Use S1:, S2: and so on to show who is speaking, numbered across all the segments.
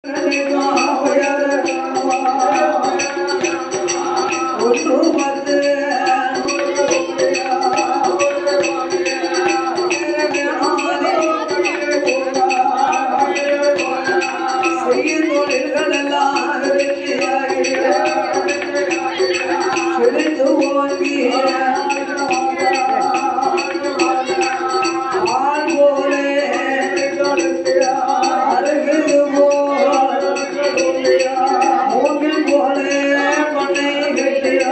S1: ஒன்று பத்து செய்யும் தொழில்கள் எல்லாம் செழித்து ஓங்கி ஆள் போலே அருகில் போல் மூங்கில் போலே பண்ணை கட்டியா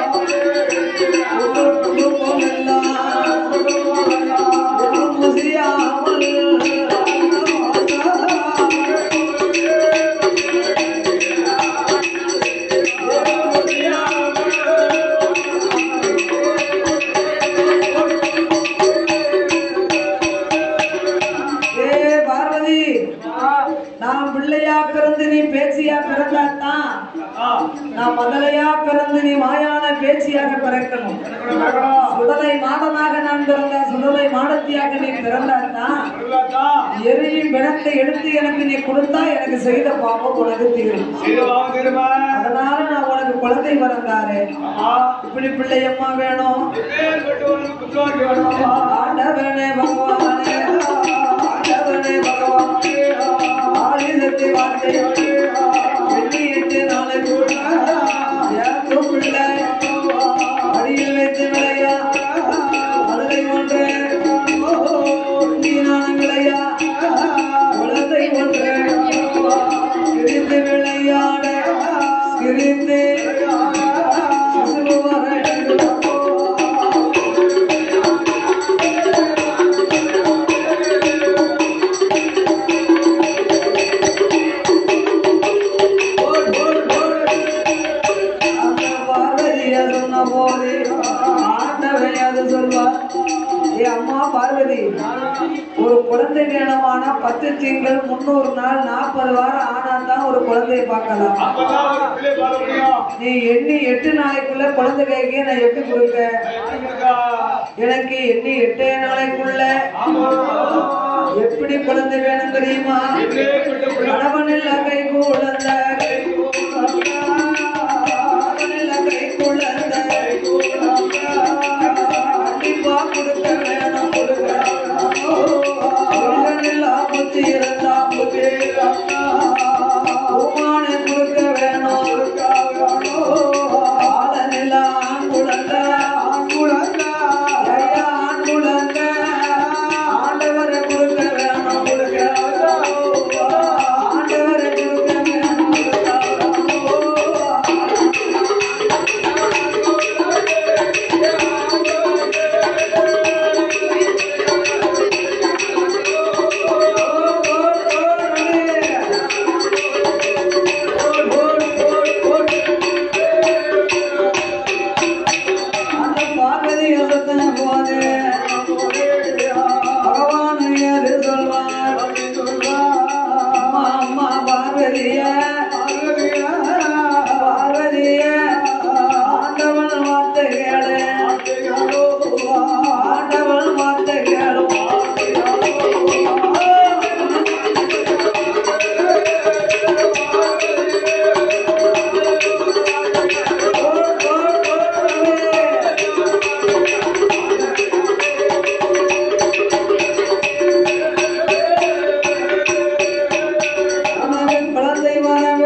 S1: குடும்பம் எல்லாம் எதுவும் முசியாமல் ஏ பார்வதி நான் பிள்ளையா பிறந்து நீ பேச்சியா பிறந்தாத்தான் நான் முதலையா பிறந்து நீ மாயான பேச்சியாக பிறக்கணும் சுடலை மாடனாக நான் பிறந்த சுடலை மாடத்தியாக நீ பிறந்தாத்தான் எரியும் பிணத்தை எடுத்து எனக்கு நீ கொடுத்தா எனக்கு செய்த பாவம் உனக்கு தீரும் அதனால நான் உனக்கு குழந்தை பிறந்தாரு இப்படி பிள்ளையம்மா வேணும் ஆண்டவனே பகவானே ஆண்டவனே பகவானே ஆயுதத்தை வார்த்தை வெள்ளி எட்டு நாளை கூட ஏற்றும் பிள்ளை அடியில் வைத்து விளையா அழுகை ஒன்று நீனான விளையா குழந்தை ஒன்று சிரித்து விளையாட சிரித்து சிசுவு வர அந்த பார்வதிய சொன்ன போது ஆண்டவன் அது சொல்வார் ஏ அம்மா பார்வதி ஒரு குழந்தை வேணுமானா பத்து திங்கள் முன்னூறு நாள் நாற்பது வாரம் ஆனா தான் ஒரு குழந்தையை பார்க்கலாம் நீ எண்ணி எட்டு நாளைக்குள்ள குழந்தை கைக்கு நான் எப்படி கொடுக்க எனக்கு எண்ணி எட்டே நாளைக்குள்ள எப்படி குழந்தை வேணும் தெரியுமா கணவனில் கை குழந்தை கணவனில் கை குழந்தை கண்டிப்பா கொடுக்க வேணும் கொடுக்க கணவனில் ஆபத்து இருந்தா புத்தி அவமானம் கொடுக்க வேணும் ஆளனில் ஆண் குழந்தை ஐயா, ஆண் குழந்தை ஆண்டவரை கொடுக்க வேணும் கொடுக்க ஆண்டவரை கொடுக்க வேணும் அந்த பார்வதி யோசனை போது பகவான் ஏது சொல்வார் அம்மா அம்மா பார்வதிய பார்வதிய ஆண்டவன் வார்த்தை கேளு ஆண்டவன் வார்த்தை கேளு அவன் குழந்தை வர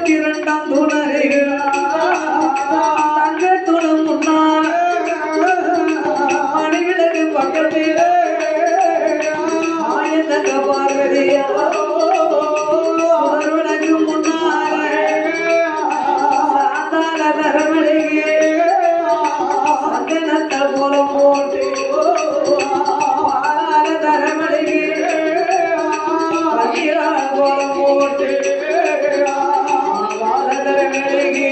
S1: தூணுக்கு இரண்டாம் தூணருகில் தங்க தூணம் முன்னால் மணிவிளக்கு பக்கத்தில் ஆயத்தங்க பார்வதியா சுடர்விளக்கு முன்னாலே சாந்தால நரமணிகே சந்தனத்தை கோலம் போட்டு பாலால நரமணிகே பன்னீரால் கோலம் போட்டு பால நரமணிகே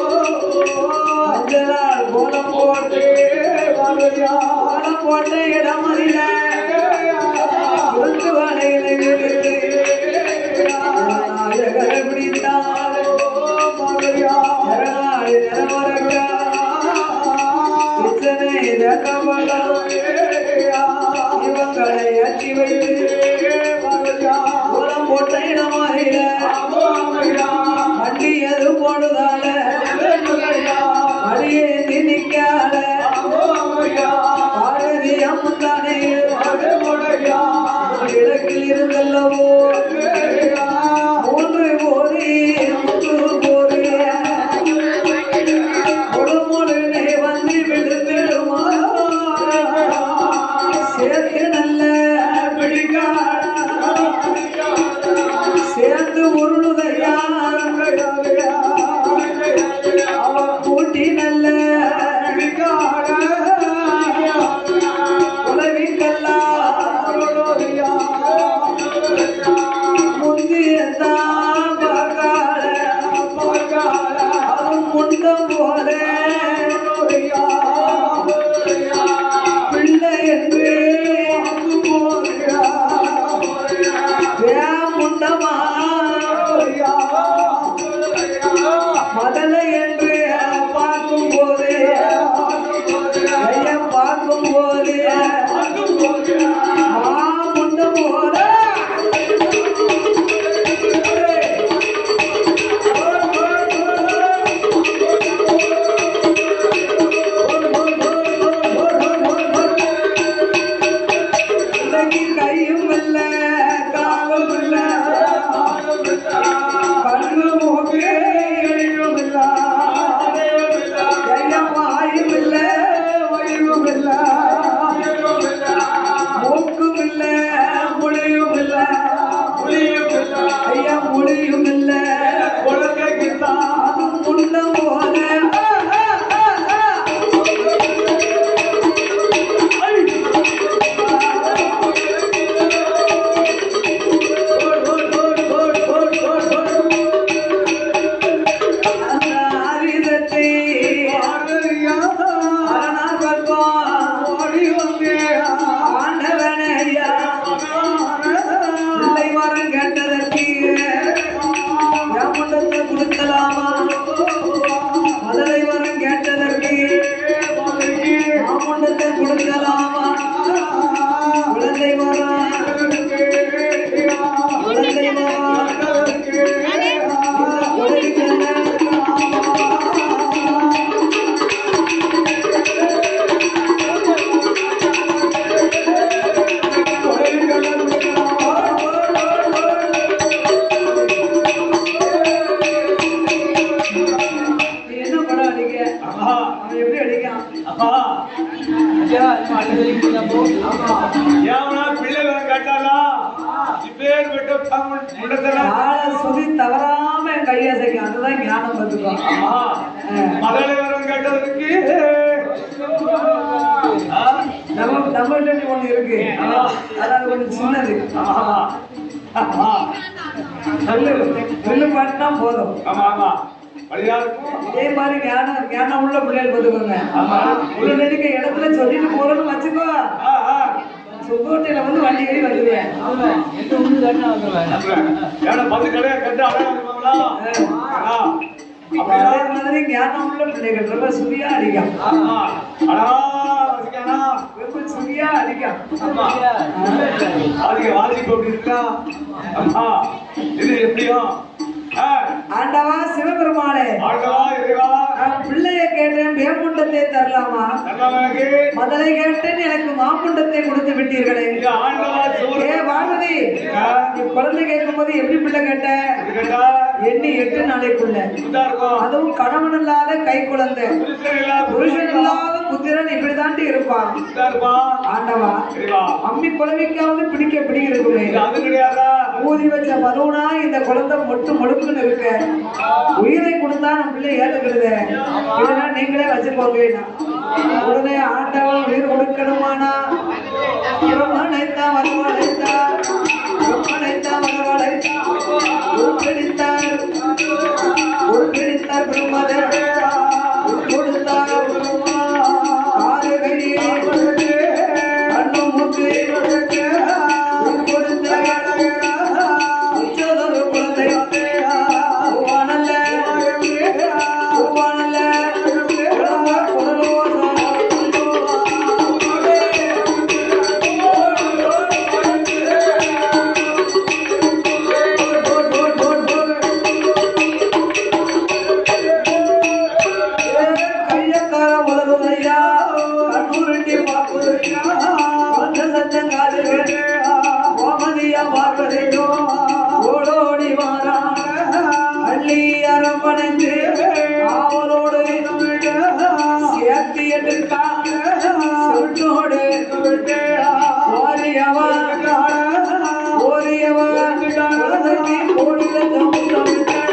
S1: மஞ்சளால் கோலம் போட்டு கோலம் போட்ட இடம் அறில கொண்டு வலையில இருந்து நாயகரை பிடித்தார் மறுநாள் நிலவரங்கா இத்தனை ரகமலம் இவங்களை அட்டி வைத்து கோலம் போட்ட இடம் அறில வண்டியது போடுதால அடியே நினைக்காத பாரதி அம்மந்தானே கிழக்கில் இருந்தல்லவோ மூன்று போரி மூன்று போரி கொடுமுடனே வந்து விழுந்திடுமா சேர்த்து நல்ல சேர்ந்து உருளுதையா அவன் கூட்டி நல்ல உலகிற்கெல்லாம் முந்தியத்தான் பார்க்காத அவன் முண்டம் போல பிள்ளை என்று முண்டமா மதலை என்று பார்க்கும் போது ஐயம் பார்க்கும் போது முண்டம் போல பிள்ளைக்கு கையும் இல்ல காலும் இல்ல கண்ணு மூக்கு எழிலும் இல்ல ஐயம் வாயும் இல்ல வயிறும் இல்ல மூக்கும் இல்ல மொழியும் இல்ல ஐயா மொழியும் இல்ல அது முன்ன போல ஆ, ஆ, ஆ, ஆ. அந்த ஆயுதத்தை அரணார் பக்கம் ஆண்டவனே ஐயா பிள்ளை வரம் கேட்டதற்கு ஏமாண்டத்தை கொடுக்கலாமா மதுரை வரம் கேட்டதற்கு மாமண்டத்தை கொடுக்கலாமா குழந்தை வரம் குழந்தை வரம் என்ன படம் அடிக்க அவன் எப்படி அடிக்கான் ஆள சுதி தவறாம என் கையசைக்கும் அதுதான் ஞானம் வந்துக்கோ நம்ம நம்மள்ட்ட ஒண்ணு இருக்கு அதாவது கொஞ்சம் சின்னது சொல்லு சொல்லு பாட்டுனா போதும் இதே மாதிரி ஞானம் ஞானம் உள்ள பிள்ளைகள் பார்த்துக்கோங்க
S2: ஆமா.
S1: உள்ள நெருக்க இடத்துல சொல்லிட்டு போறோம்னு வச்சுக்கோ சுத்தோட்டையில வந்து வண்டி ஏறி வந்துருவேன் அதே மாதிரி ஞானம் உள்ள பிள்ளைகள் ரொம்ப சுதியா அடிக்கும் ரொம்ப சுதியா அடிக்கும்
S2: இது எப்படியும் ஆ,
S1: ஆண்டவா சிவபெருமானே
S2: ஆண்டவா, இறைவா,
S1: நான் பிள்ளைய கேட்டேன் என் பேமுண்டத்தை தரலாமா
S2: எல்லாம் எனக்கு
S1: முதலை கேட்டேன் எனக்கு மாமுண்டத்தை கொடுத்து விட்டீர்களே
S2: இது ஆண்டவா சூரிய
S1: ஏ வானதி நீ குழந்தை கேட்கும் போது எப்படி பிள்ளை கேட்ட
S2: கேட்டா
S1: எண்ணி எட்டு நாளைக்குள்ள
S2: இதா இருக்கும்
S1: அதுவும் கணவன் இல்லாத கை குழந்தை
S2: புருஷன் இல்லா
S1: புருஷன் இல்லாத புத்திரன் இப்படிதாண்டி இருப்பான்
S2: இதா இருப்பான்
S1: ஆண்டவா
S2: சரிவா
S1: அம்மி குழந்தைக்காவது பிடிக்க பிடிக்கிறதுமே
S2: இது அது கிடையாதா
S1: ஊதி வச்ச பலூனா இந்த குழந்தை மொட்டு முழுக்குன்னு இருக்க உயிரை கொடுத்தா நம்ம பிள்ளை ஏத்துக்கிறது இதெல்லாம் நீங்களே வச்சுக்கோங்க உடனே ஆண்டவன் உயிர் கொடுக்கணுமானா பிரம்மனைத்தா வரவழைத்தா பிரம்மனைத்தா வரவழைத்தா உருப்பிடித்தார் உருப்பிடித்தார் பிரம்மதேவ கொடுத்தார் ஆறு கையை கண்ணு மூக்கு ஓடோடி வாரான் அள்ளி அரவணைந்து ஆவலோடு சேர்த்து எடுத்தான் சொல்லிட்டோடு ஓரியவன் ஓரியவன் குழந்தைக்கு கோடில தமுத்தமிட்டான்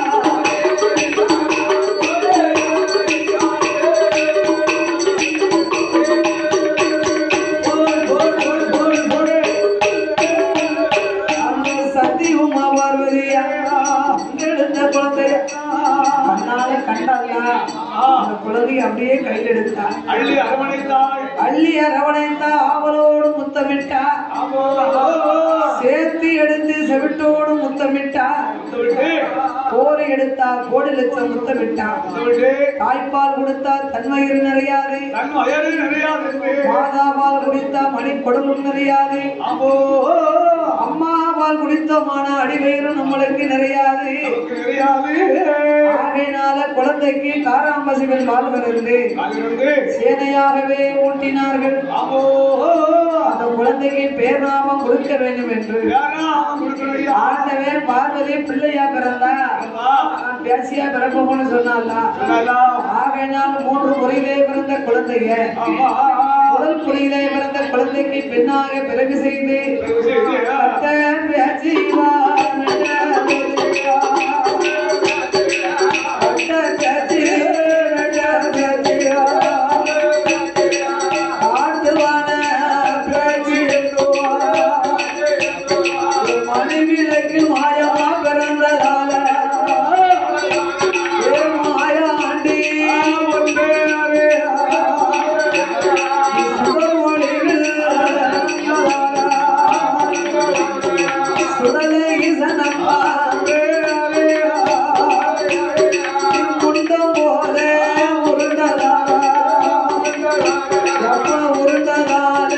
S1: அந்த சத்தியமா பார்வதியா எழுந்த குழந்தைய கண்ணால கண்டாளா அந்த குழந்தைய அப்படியே கையில் எடுத்தா
S2: அள்ளி அரவணைத்தாள்
S1: அள்ளி அரவணைத்தா ஆவலோடு முத்தமிட்டா
S2: ஆமோ
S1: சேர்த்து எடுத்து செவிட்டோடு முத்தமிட்டா
S2: விட்டு
S1: கோரி எடுத்தா கோடி லட்சம் முத்தமிட்டா
S2: விட்டு
S1: தாய்ப்பால் கொடுத்தா தன்மயிறு நிறையாது
S2: தன் வயது நிறையாது
S1: மாதா பால் குடித்தா மணி கொடுக்கும் நிறையாது
S2: ஆமோ
S1: அம்மா பால் குடித்தமான அடிவயிறு நம்மளுக்கு நிறையாது
S2: நமக்கு நிறையாது
S1: ஆகையினால குழந்தைக்கு காராம்பசிகள் பால் கலந்து
S2: அதிலிருந்து
S1: சேனையாகவே ஊட்டினார்கள்
S2: ஆமோ
S1: அந்த குழந்தைக்கு பேர் நாமம் கொடுக்க வேண்டும் என்று
S2: யாரா கொடுக்கலையா
S1: ஆண்டவன் பார்வதி பிள்ளையா பிறந்தா நான் பேசியா பிறப்போம்னு சொன்னால ஆகையினால் மூன்று முறையிலே பிறந்த குழந்தைய முதல் குடியிலே பிறந்த குழந்தைக்கு பெண்ணாக பிறகு செய்து அத்த பேச்சிவா, நட்ட பேச்சிவா. அத்த பேச்சிவா, நட்ட பேச்சிவா. காட்டுவான பேச்சிடுவா. மனைவிலைக்கு மாயமா பிறந்ததால ஏ மாயாண்டி சுடலை சனப்பா குண்டம் போல உருண்டதால எப்ப உருண்டதால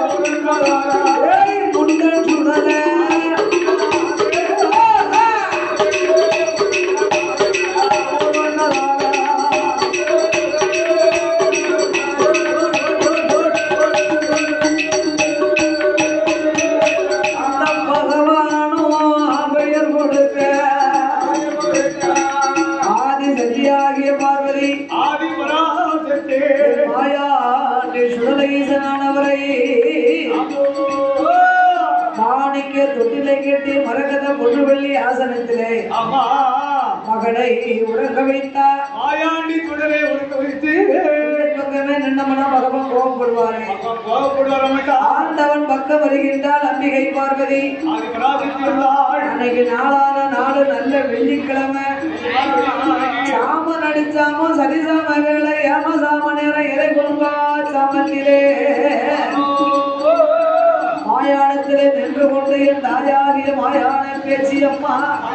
S1: ஏய் குண்டம் சுடலை அந்த பகவானும் பெயர் கொடுக்க ஆதி சத்தியாகிய பார்வதி மாயாண்டி சுடலைசனானவரை மாணிக்க தொட்டிலை கட்டி மரகத பொன்னுவெள்ளி ஆசனத்திலே மகனை உறங்க வைத்தார்
S2: மாயாண்டி குடலை உடுக்க வைத்து
S1: பக்கமே நின்னமனா பகவான் கோபப்படுவாரே
S2: கோபப்படுவார்
S1: ஆண்டவன் பக்கம் வருகின்றால் அம்பிகை பார்வதி
S2: ஆதி பராசக்தி உள்ளாள்
S1: அன்னைக்கு நாளான நாடு நல்ல வெள்ளிக்கிழமை சாம நடிச்சாமோ சரிசாம வேலை ஏம சாம நேரம் இறை கொடுங்கா சாமத்திலே மாயாணத்திலே நின்று கொண்டு என் தாயாகிய மாயான பேச்சி அம்மா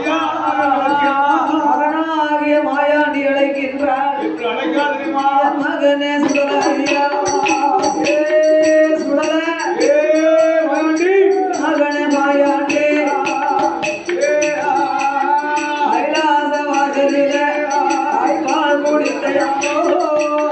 S1: மகனாகிய மாயாண்டி அழைக்கின்றாள்
S2: என்று அழைக்காதீமா
S1: மகனே சுடலையா ஏ சுடல
S2: ஏ மாயாண்டி
S1: மகனே மாயாண்டே கைலாச வாசலிலே தாய்ப்பால் குடித்த அம்மோ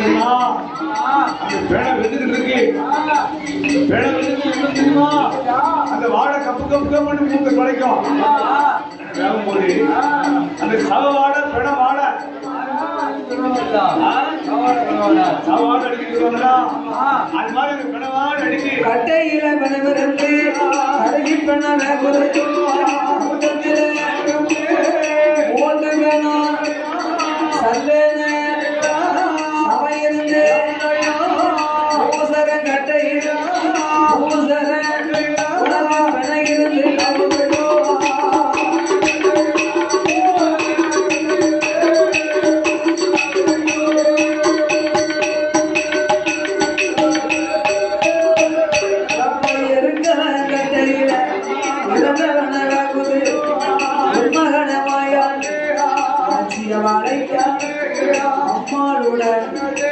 S2: தெரியுமா அந்த பேனை வெந்துட்டு இருக்கு பேனை வெந்துட்டு என்ன தெரியுமா அந்த வாழை கப்பு கப்பு கப்புன்னு மூக்க குறைக்கும் வேகும் போது அந்த சவ வாழை பெண வாழை சவால் அடிக்கிறீங்களா அது மாதிரி அந்த பெண வாழை அடிக்கு
S1: கட்டையில பிணவிருந்து அருகி பிணவை குறித்து ஓட்டு வேணும் சல்லேன சபையிருந்து பூசர கட்டையில் பூசர உணவு பிணையிருந்து இருக்கிற கட்டையில இழந்தவனகாகுது உண்மகனமாயாண்டு ஆட்சிய வாழைக்காண்டு அம்மாளுடன்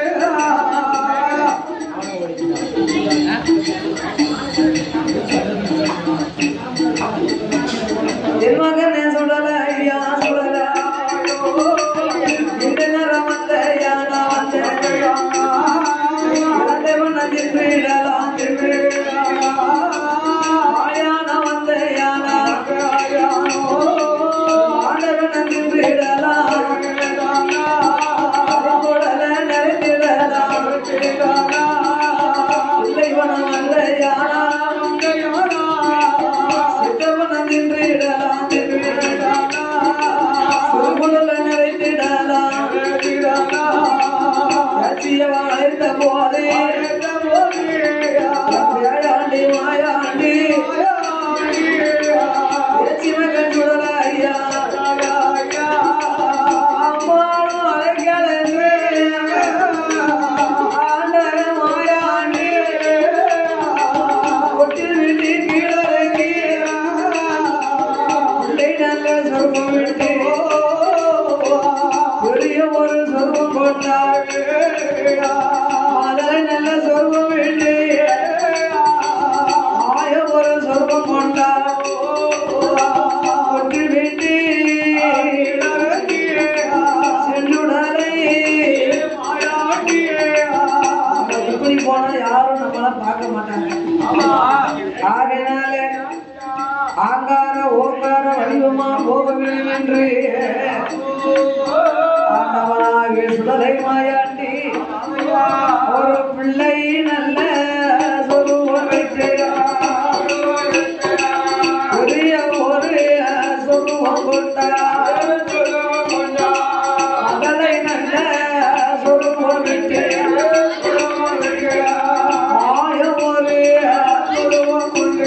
S1: என் மகனே சுடல ஐயா சுடல இந்த நேரம் வந்த யானா வந்த இறந்தவன் அதிர்விடலாம் ஆயான வந்த யானா ஆண்டவன் அதிர்விடலாம் குடல நிறைந்திடலாம் இறைவனம் வந்த யானா சித்தவன் அதிர்விடலாம் சிறுகுடல நிறைந்திடலாம் கட்சிய வாழ்ந்த போதே வேளாண்டி மாயாண்டி சிவகன் சுடலையா அம்மாளும் அழைக்கலந்து ஆண்டவன் மாயாண்டி கொட்டி விட்டு கீழறங்கி பிள்ளை நல்ல சொர்க்கம் விட்டு பெரிய ஒரு சொர்க்கம் கொண்டாள் மதுரை நல்ல சொர்க்கம் விட்டு ஆய ஒரு சொர்க்கம் கொண்டாள் கொட்டி விட்டு சென்றுடலை இப்படி போனா யாரும் நம்மள பார்க்க மாட்டாங்க ஆகையினால ஆங்கார ஓங்கார வடிவமா போக வேண்டும் என்று ஆண்டவனாகிய சுடலை மாயாண்டி ஒரு பிள்ளை நல்ல சொருவம் வைத்து பெரிய ஒரு சொருவம் கொண்டார் மகளை நல்ல சொருவம் விட்டு ஆய ஒரு சொருவம் கொண்டு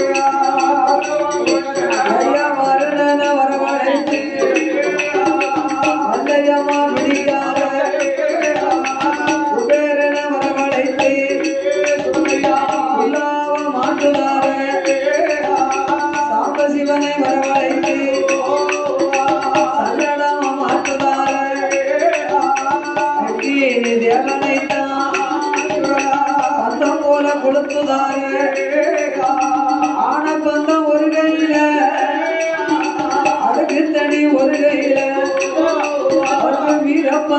S1: ஐயா வருடன வரவழைத்து அல்லையம்மா பிடிக்காத குபேரன வரவழைத்து உள்ளாவ மாட்டுதார சாம்பசிவனை வரவழைத்து சல்லடாம மாட்டுதார அக்கீனி தேவனைத்தான் பந்தம் போல கொளுத்துதார ஆனப்பந்தம் ஒரு கையில அதுக்கு தனி ஒரு கையில ஒரு வீரப்ப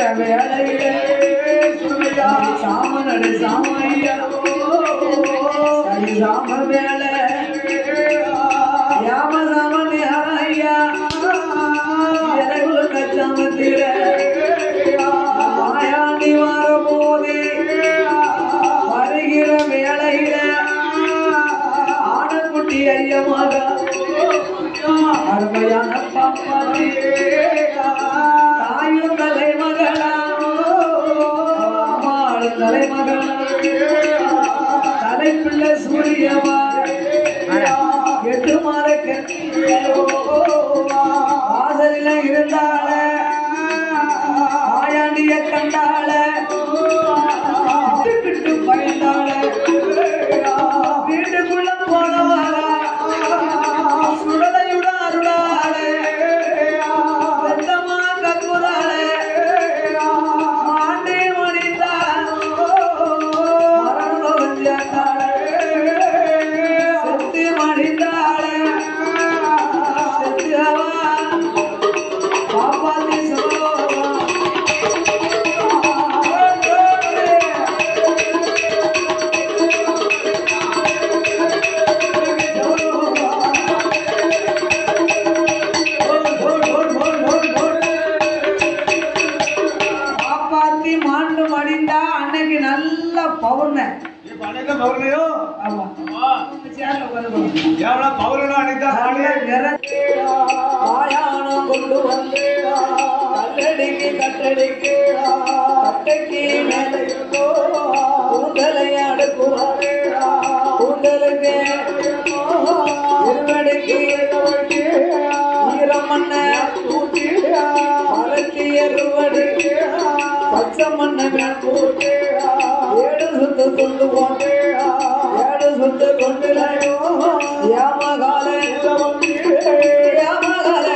S1: வேளையிலே சாமனடு சாமையா சரி சாம வேலை யாம சாமன் யாரையா எனக்குள்ள கச்சாமத்திர மாயாண்டி வர போதே வருகிற வேளையில ஆனக்குட்டி ஐயமாக அருமையான பாப்பாத்தி தாயும் தலைமகளா அம்மாளும் தலைமகளா தலைப்பிள்ளை சூரியமா எட்டு மாலை வாசலில இருந்தால ஆயாண்டிய கண்டால கிட்டு பயந்தால வீட்டுக்குள்ள போனவாளா சுடலையுட அருளாளே வெத்தமா கக்குறாளே மாண்டே மணிந்தாள் மரணம் வந்தாளே செத்து மணிந்தாளே செத்து அவா பாப்பாத்தி சோவா காப்பாத்தி மாண்டு மடிந்தா அன்னைக்கு நல்ல பவுர்ண
S2: இப்ப அன்னைக்கு பௌர்ணமியோ?
S1: ஆமா
S2: ஆமா.
S1: சேர்ல உட்கார்ந்து
S2: எவ்வளவு பௌர்ணமி அன்னைக்கு தான் பாடு.
S1: ஆயானம் கொண்டு வந்து கல்லடிக்கு கட்டடிக்கு கட்டைக்கு மேலே கூந்தலை அடுக்குறாரு கூந்தலுக்கு இருவடிக்கு ஈரம் மண்ண மலர்ச்சி எருவடி பச்சை மண்ண மேல் போட்டு ஏடு சுத்து கொண்டு போட்டு ஏடு சுத்து கொண்டு ஏமகாலே ஏமகாலே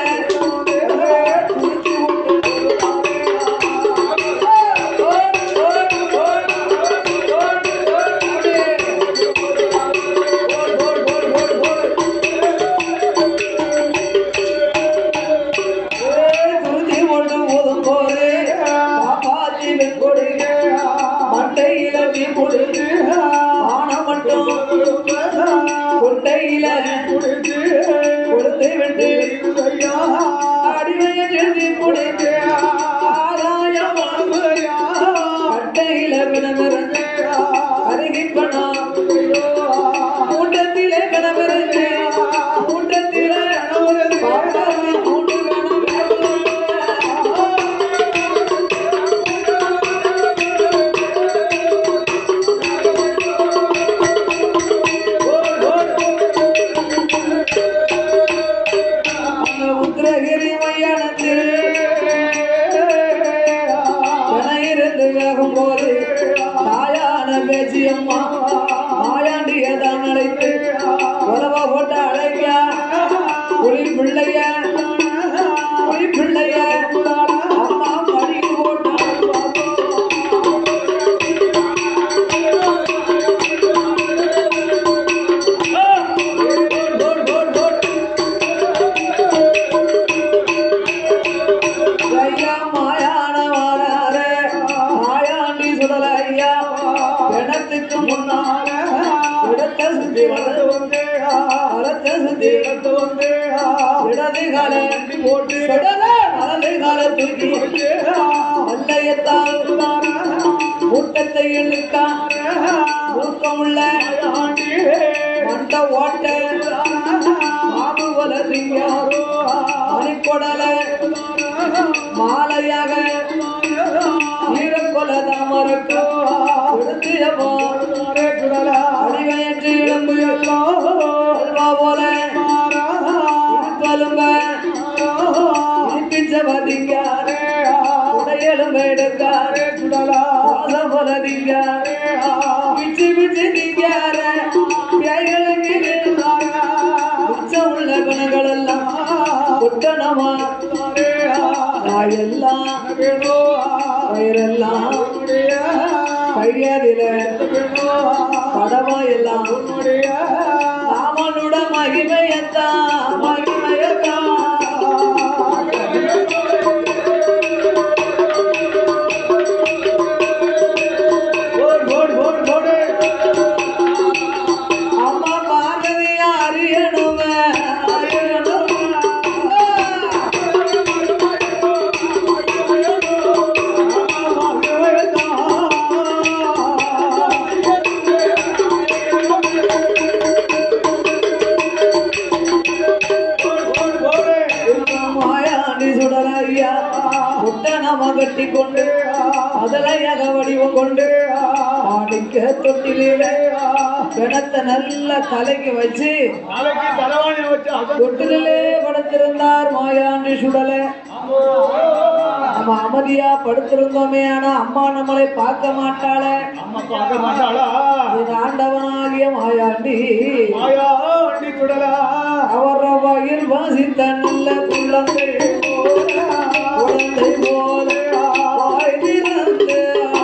S1: துருத்தி கொண்டு ஊதும் போது காப்பாத்தி வெண்கொடி மண்டையில மீன் கொடுத்து ஆனம் மட்டும் கொண்டையில கொடுத்து விட்டு அடிமையை எழுதி கொடுத்து ஆதாயம் கட்டையில பிணமிருந்து அருகி பணம் கூட்டத்திலே கணவருக்கு கூட்டத்திலே பாட்டாளி கூட்டு அந்த உத்திரகிரி மையானத்தில் இருந்து வேகும் போது தாயான பேச்சு அம்மா மாயாண்டியதான் அழைத்து உறவ போட்டு அழைக்க புலி பிள்ளைய புலி பிள்ளைய அம்மா படிக்கு போட்டு ஐயா மாயான வாராரே மாயாண்டி சுடல ஐயா பிணத்துக்கு முன்னால இடத்தை சுத்தி வளர்ந்து வந்து அறத்தை சுத்தி இடத்து வந்து இடது கால போட்டு வலது கால தூக்கி அல்லையத்தால் கூட்டத்தை இழுக்கா ஊக்கமுள்ள மண்ட ஓட்ட மாவு வளர்ந்தீங்காரோ மணிக்கொடல மாலையாக ஈரக்கொல தாமரக்கு கொடுத்தியமோ அடிவயற்று இளம்பு அல்வா போல இடுப்பலுங்க இடிப்பிச்ச பதிங்காரே உடையலும் எடுக்காரே வாசம் போல திங்காரே பிச்சு பிச்சு திங்காரே பேய்களுக்கு உச்சம் உள்ள குணங்கள் எல்லாம் கொட்டணமா எல்லாம் வயிறெல்லாம் கையதில படமா எல்லாம் நாமனோட மகிமையத்தான் மகிமையத்தான் அதலையாக வடிவம் கொண்டு ஆடிக்க தொட்டிலே பிணத்தை நல்ல தலைக்கு வச்சு
S2: நாளைக்கு தலைவாணி வச்சு அதான்
S1: தொட்டிலே படுத்திருந்தார் மாயாண்டி சுடலை நம்ம அமைதியா படுத்திருந்தோமே ஆனா அம்மா நம்மளை பார்க்க மாட்டாளே
S2: அம்மா பார்க்க மாட்டாளா
S1: இது ஆண்டவனாகிய மாயாண்டி
S2: மாயா வண்டி சுடலா
S1: அவர் வகையில் வாசித்த நல்ல குழந்தை போல, குழந்தை போல வாய் திறந்து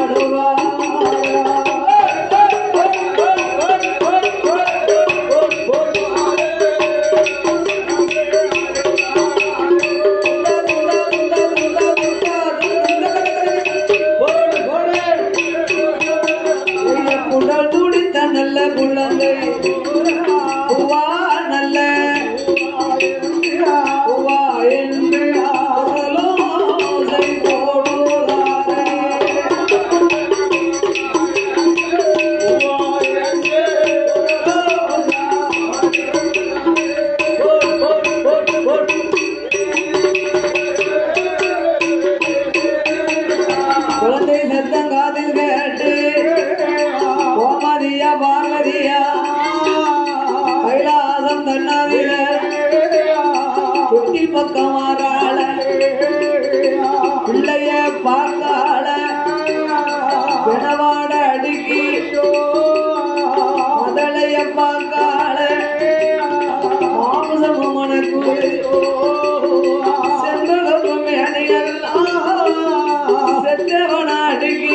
S1: ஆடுவார். குடல் துடித்த நல்ல குழந்தை உவா நல்ல உவா என்று குரலோசை போடுவாரே. குழந்தை சத்தம் காதில் கேட்டு கோமதியா பார்வதியா கைலாசம் தன்னாதில தொட்டில் பக்கம் மாறாள பிள்ளைய பார்த்தாள பிணவாட அடுக்கி மதளைய பார்க்காள மாம்சமும் மனக்கு செந்தகம் அணியெல்லாம் செத்தவன அடுக்கி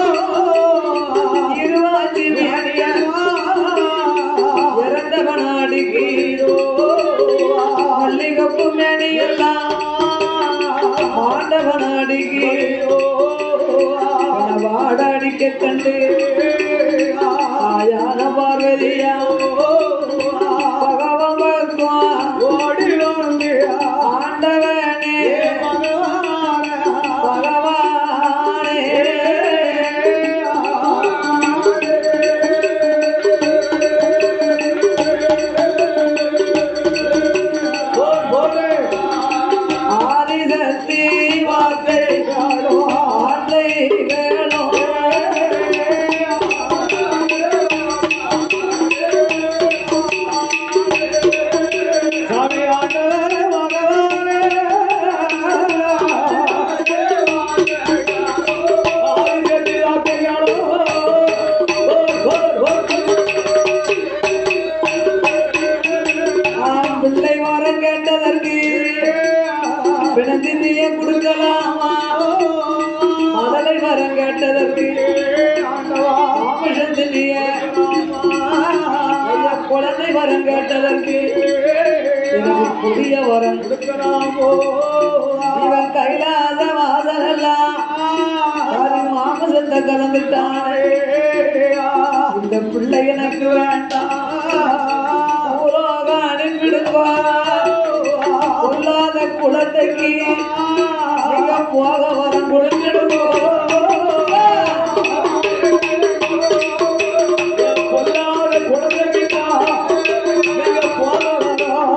S1: இருவாச்சி அணியெல்லாம் இறந்தவன அடுக்கி மல்லிகப்பு மேனியெல்லாம் ஆண்டவன் அடுக்கி வாடாடிக்க கண்டு ஆயான பார்வதியா பகவான் பகவான்
S2: ஓடி வந்து
S1: ஆண்டவனே பகவானே ஆதிசக்தி வார்த்தை வார்த்தை வேணும்
S2: சாமி ஆண்டவரே பகவானே ஆதிசக்தி ஆட்டையாளோ
S1: ஆண் பிள்ளை வரம் கேட்டதற்கு பிணத்தின்றியே கொடுக்கலாமா மதலை வரம் கேட்டதற்கு மாமிஷத்தின்றிய குழந்தை வரம் கேட்டதற்கு எனக்கு புதிய வரம் இவன் கைலாச வாசலெல்லாம் மாமசத்தை கலந்துட்டானே இந்த பிள்ளை எனக்கு வேண்டாம் உலோக அனுப்பிடுவா பொல்லாத குலத்தைக்கு நீங்க போக வரம் கொடுத்துடுவோம்
S2: பொல்லாத குழந்தைகிட்டா நீங்க போகணும்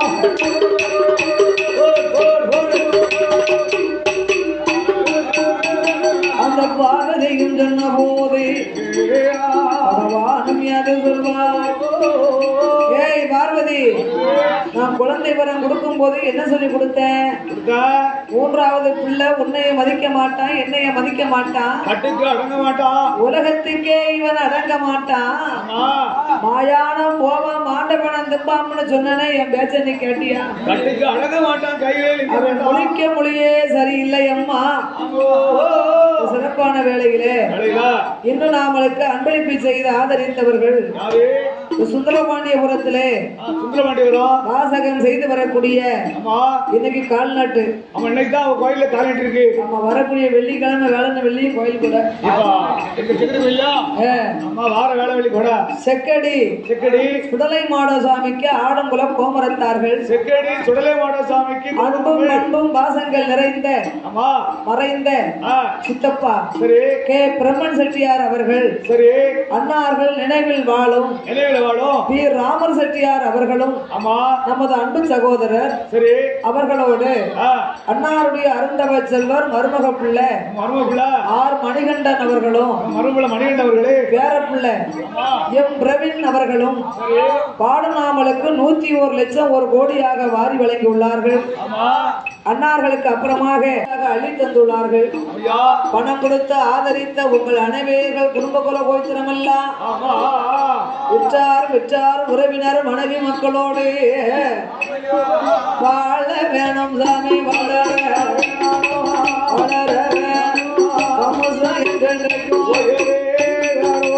S1: அந்த பார்வதியும் சொன்ன போது பகவானும் யாது சொல்வார் ஏய் பார்வதி நான் குழந்தை வரம் கொடுக்கும் போது என்ன சொல்லி கொடுத்தேன்
S2: கொடுத்தா
S1: மூன்றாவது பிள்ளை உன்னைய மதிக்க மாட்டான் என்னைய மதிக்க மாட்டான்
S2: கட்டுக்கு அடங்க மாட்டான்
S1: உலகத்துக்கே இவன் அடங்க மாட்டான்
S2: ஆமா
S1: மாயானம் போவான் மாண்டவனம் திப்பாம்னு சொன்னனே என் பேச்ச நீ கேட்டியா
S2: கட்டுக்கு அடங்க மாட்டான் கையிலே நிக்க
S1: அவன்
S2: மாட்டான்
S1: முழிக்க மொழியே சரியில்லை அம்மா சிறப்பான வேளையிலே
S2: அடையா
S1: இன்னும் நாமளுக்கு அன்பளிப்பு செய்து ஆதரித்தவர்கள்
S2: யாரு
S1: இந்த சுந்தரபாண்டியபுரத்திலே
S2: ஆ, சுந்தரபாண்டி வரும்
S1: வாசகம் செய்து வரக்கூடிய
S2: ஆமா
S1: இன்னைக்கு கால்நாட்டு
S2: அவன் இன்னைக்கு தான் அவன் கோயில்ல தாலிட்டு இருக்கு
S1: நம்ம வரக்கூடிய வெள்ளிக்கிழமை வேலைன்னு வெள்ளி கோயில் கூட
S2: இப்ப எங்க சித்திரை இல்லையா
S1: ஏ,
S2: அம்மா வார வேலை வெளி கூட
S1: செக்கடி
S2: செக்கடி
S1: சுடலை மாட சுவாமிக்கு ஆடங்குளம் கோமரத்தார்கள்
S2: செக்கடி சுடலை மாட சாமிக்கு
S1: அன்பும் அன்பும் பாசங்கள் நிறைந்த
S2: ஆமா
S1: மறைந்த
S2: ஆ,
S1: சித்தப்பா
S2: சரி
S1: கே பிரம்மன் செட்டியார் அவர்கள்
S2: சரி
S1: அன்னார்கள் நினைவில் வாழும்
S2: நினைவில் எதிரில வாழும்
S1: பி ராமர் செட்டியார் அவர்களும்
S2: ஆமா
S1: நமது அன்பு சகோதரர்
S2: சரி
S1: அவர்களோடு
S2: ஆ,
S1: அன்னாருடைய அருந்தவ செல்வர் மருமக பிள்ளை
S2: மருமப்புள்ள
S1: ஆர் மணிகண்டன் அவர்களும்
S2: மருமப்புள்ள மணிகண்ட அவர்களே
S1: பேரப்பிள்ளை
S2: ஆமா
S1: எம் பிரவீன் அவர்களும்
S2: சரி
S1: பாடுநாமலுக்கு நூத்தி ஒரு லட்சம் ஒரு கோடியாக வாரி வழங்கியுள்ளார்கள்
S2: ஆமா
S1: அன்னார்களுக்கு அப்புறமாக அள்ளி தந்துள்ளார்கள்
S2: ஐயா
S1: பணம் கொடுத்து ஆதரித்த உங்கள் அனைவர்கள் குடும்ப குல கோத்திரமெல்லாம்
S2: ஆமா
S1: உற்றார் விற்றார் உறவினர் மனைவி மக்களோடு வாழ வேணும் சாமி வளர வளர வம்சம் என்றென்றைக்கும்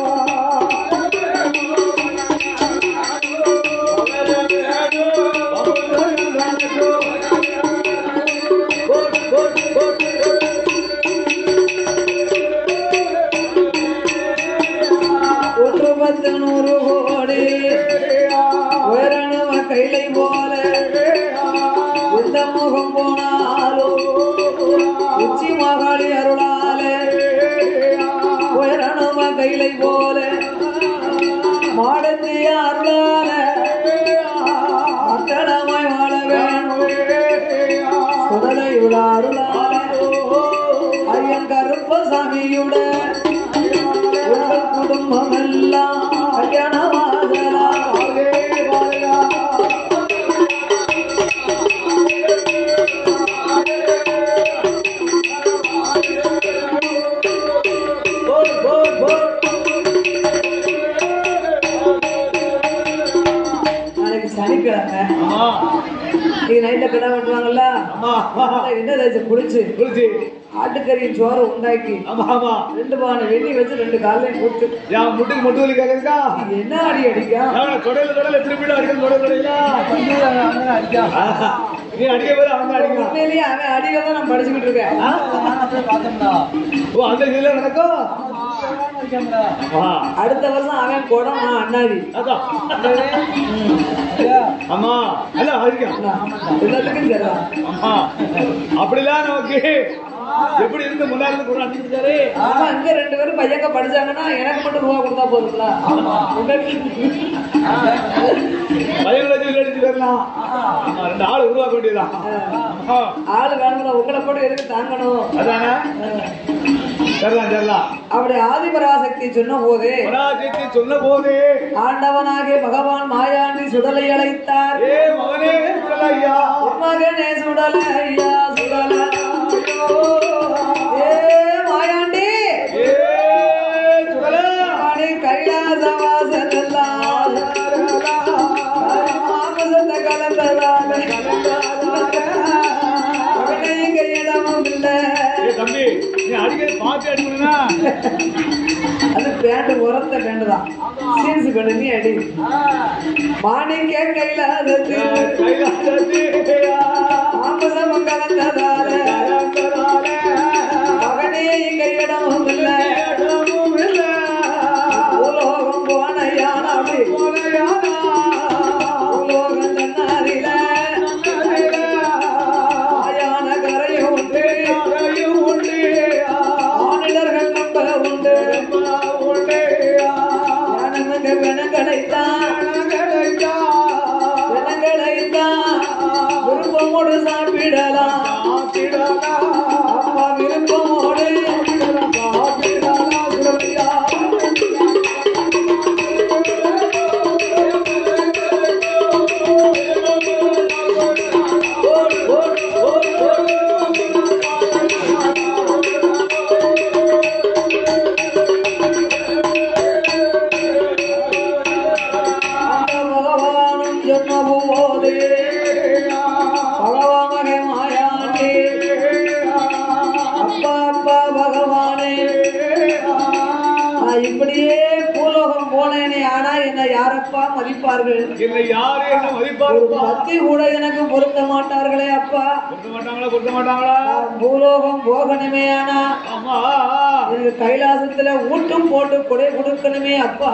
S1: ஒன்று பத்து நூறு கோடி உயரணவ கைலை போல எந்த முகம் போனாலும் உச்சி மகாளி அருளாலே உயரணவ கைலை போல மாடத்திய அருளால அத்தனமாய் வாழ வேணும் சுடலை விழா அருளாலே ஐயன் கருப்பசாமியுடன் உங்கள் குடும்பம் எல்லாம் கல்யாணமாகலாம் போல், போல், போல். நாளைக்கு சனிக்கிழமை
S2: ஆமா
S1: நீங்க நைட்ல கடை வெட்டுவாங்கல்ல
S2: ஆமா
S1: அதை என்ன தேய்ச்சி குளிச்சு
S2: குளிச்சு
S1: ஆட்டுக்கறியும் சோறு உண்டாக்கி
S2: ஆமா ஆமா
S1: ரெண்டு பானை வெண்ணி வச்சு ரெண்டு காலையும் கொடுத்து
S2: என் முட்டுக்கு முட்டு வலி கேட்கறதுக்கா
S1: இது என்ன அடி அடிக்கா
S2: நான் தொடையில தொடையில எப்படி போய் அடிக்கணும் தொடையில தொடையில ஆஹா. நீ அடிக்க போது அவங்க அடிக்கலாம்
S1: உண்மையிலேயே அவன் அடிக்க தான் நான் படிச்சுக்கிட்டு இருக்கேன்
S2: ஓ அந்த இதுல நடக்கும் ஆமா
S1: அடுத்த வருஷம் அவன் குடம் நான் அண்ணாடி
S2: அதான் ஆமா அல்ல அடிக்க
S1: எல்லாத்துக்கும் தெரியலாம்
S2: ஆமா அப்படிலாம் நமக்கு எப்படி இருந்து முன்னாடி இருந்து கூட அடிச்சிருக்காரு
S1: ஆமா இங்க ரெண்டு பேரும் பையங்க படிச்சாங்கன்னா எனக்கு மட்டும் ரூபா கொடுத்தா போதுங்களா உங்களுக்கு
S2: பையன் வச்சு அடிச்சு வரலாம் ஆமா ரெண்டு ஆள் உருவாக்க வேண்டியதுதான் ஆமா
S1: ஆளு வேணும்ல உங்களை போட்டு எதுக்கு தாங்கணும்
S2: அதானே சரிதான் சரிதான்
S1: அப்படி ஆதிபராசக்தி சொன்ன போது
S2: பராஜயத்தை சொன்ன போது
S1: ஆண்டவனாகிய பகவான் மாயாண்டி சுடலை அழைத்தார்
S2: ஏ மகனே ஐயா
S1: மகனே சுடல ஐயா சுடல ஏ மாயாண்டி
S2: ஏ சுடல
S1: மணி கைலாசவாசனெல்லாம் மாமசத்தை கலந்ததால மகனே கையிடமும் இல்லை
S2: ஏ தம்பி நீ அடிக்கடி பார்த்து அடிக்கணும்னா
S1: அது பேண்ட் உரத்த பேண்ட் தான் சீன்ஸ் பேண்ட் நீ அடி மாணிக்க கைலாசத்து
S2: கைலாசத்தையா
S1: மாமசம் கலந்ததால மகனே கையிடமும் இல்லை
S2: இடமும் இல்ல.
S1: பூலோகம் போன யானா அப்படி
S2: போலையானா.
S1: பூலோகம் தன்னாரில ஆயான கரையும் உண்டு
S2: கரையும் உண்டேயா.
S1: மானிடர்கள் நம்ப உண்டு
S2: அம்மா உண்டேயா.
S1: ஞானமிகு கணங்களைத்தான்
S2: கிடைத்தா.
S1: கணங்களைத்தான் விருப்பமோடு சாப்பிடலாம்
S2: சாப்பிடலாம்.
S1: அப்பா விருப்பமோடு
S2: சாப்பிடலாம் சுரபியா.
S1: அந்த பகவானும் சொன்னபோது பகவாமகை மாயாண்டி அப்பா அப்பா பகவானே நான் இப்படியே பூலோகம் போனேனே ஆனா என்னை யாரப்பா மதிப்பார்கள்
S2: என்னை யாரு என்ன
S1: ஒரு
S2: மதிப்பாருப்பா
S1: பக்தி கூட எனக்கு பொருத்த மாட்டார்களே அப்பா
S2: கொடுக்க மாட்டாங்களா கொடுக்க மாட்டாங்களா
S1: நான் பூலோகம் போகணுமே ஆனா
S2: ஆமா
S1: எனக்கு கைலாசத்துல ஊட்டும் போட்டு கொடை கொடுக்கணுமே அப்பா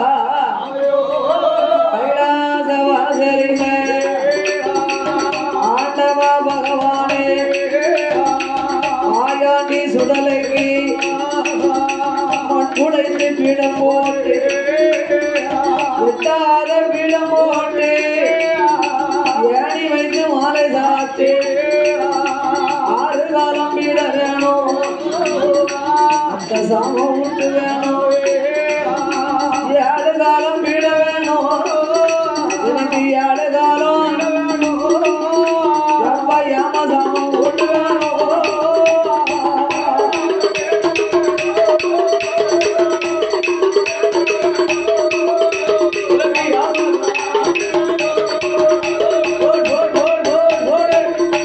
S1: கைலாச வாசலில ஆண்டவா பகவானே ஆயாண்டி சுடலைக்கு மண் குடைந்து பீடம் போட்டு எட்டாத சாமம் விட்டு வேணும் ஏழு காலம் வீட வேணும் எனக்கு ஏழு காலம் எப்பா ஏமா சாமம் விட்டு வேணும் ஓடு, ஓடு, ஓடு, ஓடு,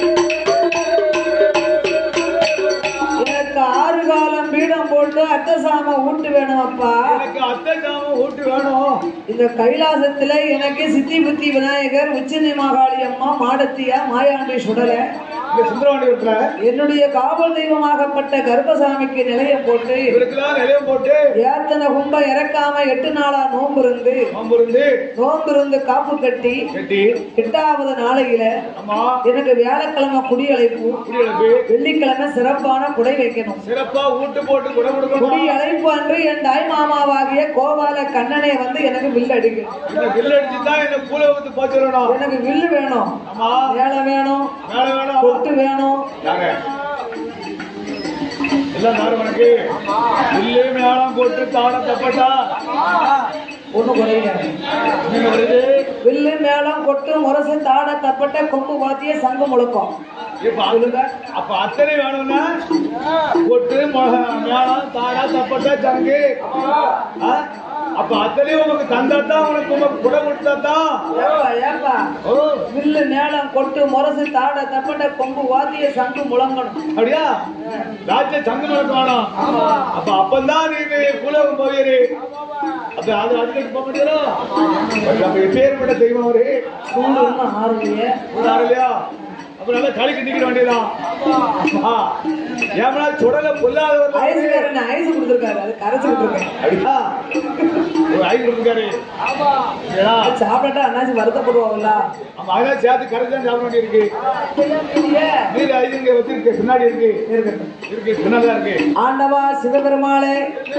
S1: ஓடு. எனக்கு ஆறு காலம் பீடம் போட்டு அத்தை சாம ஊட்டு வேணும் அப்பா
S2: எனக்கு அத்தை ஜாமம் ஊட்டு வேணும்
S1: இந்த கைலாசத்துல எனக்கு சித்தி புத்தி விநாயகர் உச்சினி மாகாளி அம்மா மாடத்தியா மாயாண்டி சுடல
S2: இந்த சுந்தரவாண்டிபுரத்துல
S1: என்னுடைய காவல் தெய்வமாகப்பட்ட கர்ப்பசாமிக்கு நிலையம் போட்டு
S2: இவருக்கெல்லாம் நிலையம் போட்டு
S1: ஏத்தன கும்ப இறக்காம எட்டு நாளா நோன்பு இருந்து
S2: நோம்பு இருந்து
S1: நோன்பு இருந்து காப்பு கட்டி
S2: கட்டி
S1: எட்டாவது நாளையில
S2: ஆமா
S1: எனக்கு வியாழக்கிழமை குடியழைப்பு
S2: குடியெழுப்பு
S1: வெள்ளிக்கிழமை சிறப்பான குடை வைக்கணும்
S2: சிறப்பா ஊட்டு போட்டு குடம்
S1: குடி
S2: கொடுக்கணும்
S1: அழைப்பு அன்று என் தாய் மாமாவாகிய கோபால கண்ணனை வந்து எனக்கு வில் அடிக்கணும்
S2: இந்த வில்லு அடிச்சு தான் இந்த பூலை வந்து போச்சிடணும்
S1: எனக்கு வில்லு வேணும்
S2: ஆமா
S1: வேலை வேணும்
S2: மேல வேணும்
S1: கொட்டு வேணும்
S2: யாங்க எல்லாம் நாடு உனக்கு வில்லு மேளம் போட்டு தாளம் தப்பட்டா
S1: ஒண்ணு குறையில
S2: நீங்க வருது
S1: வில்லு மேளம் கொட்டு முரசு தாட தப்பட்ட கொம்பு வாத்திய சங்கு முழக்கம்
S2: இப்ப அதுல அப்ப அத்தனை வேணும்னா கொட்டு மொ- மேளம் தாளா தப்பட்டா சங்கு ஆ? அப்ப அத்தனையும் உனக்கு தந்தா தான் உனக்கு உனக்கு குடை கொடுத்தா தான்
S1: ஏப்பா ஏப்பா
S2: ஓ
S1: வில்லு மேளம் கொட்டு முரசு தாட தப்பட்ட கொம்பு வாத்திய சங்கு முழங்கணும்
S2: அப்படியா ராஜ்ய சங்கு நடக்க வேணும் அப்ப அப்பந்தான் நீ குலகம் போயிரு அப்ப அது அதுக்கு போக முடியாது அப்ப எப்பேற்பட்ட தெய்வம் அவரு
S1: சூடு இன்னும் ஆறுலையே
S2: உதாரணம் இல்லையா அப்ப நல்லா களி கட்டிக்கிற வேண்டியதான் ஆ. ஏமனா சுடல பொல்லாதவர்
S1: ஐஸ்காரன் ஐஸ் கொடுத்துருக்காரு அது கரைச்சுக்கிட்டு இருக்கேன்
S2: அப்படியா ஒரு ஐந்து கொடுத்துருக்காரு ஏடா,
S1: அது சாப்பிட்டா அண்ணாச்சி வருத்தப்படுவாங்கல்ல
S2: ஆமா அதெல்லாம் சேர்த்து கரைச்சு தான் சாப்பிட வேண்டியிருக்கு
S1: இல்லையே?
S2: நீர் ஐந்து இங்க வச்சிருக்கு பின்னாடி இருக்கு
S1: இருக்கட்டும்
S2: இருக்கு பின்னாடி இருக்கு
S1: ஆண்டவா சிவபெருமாளே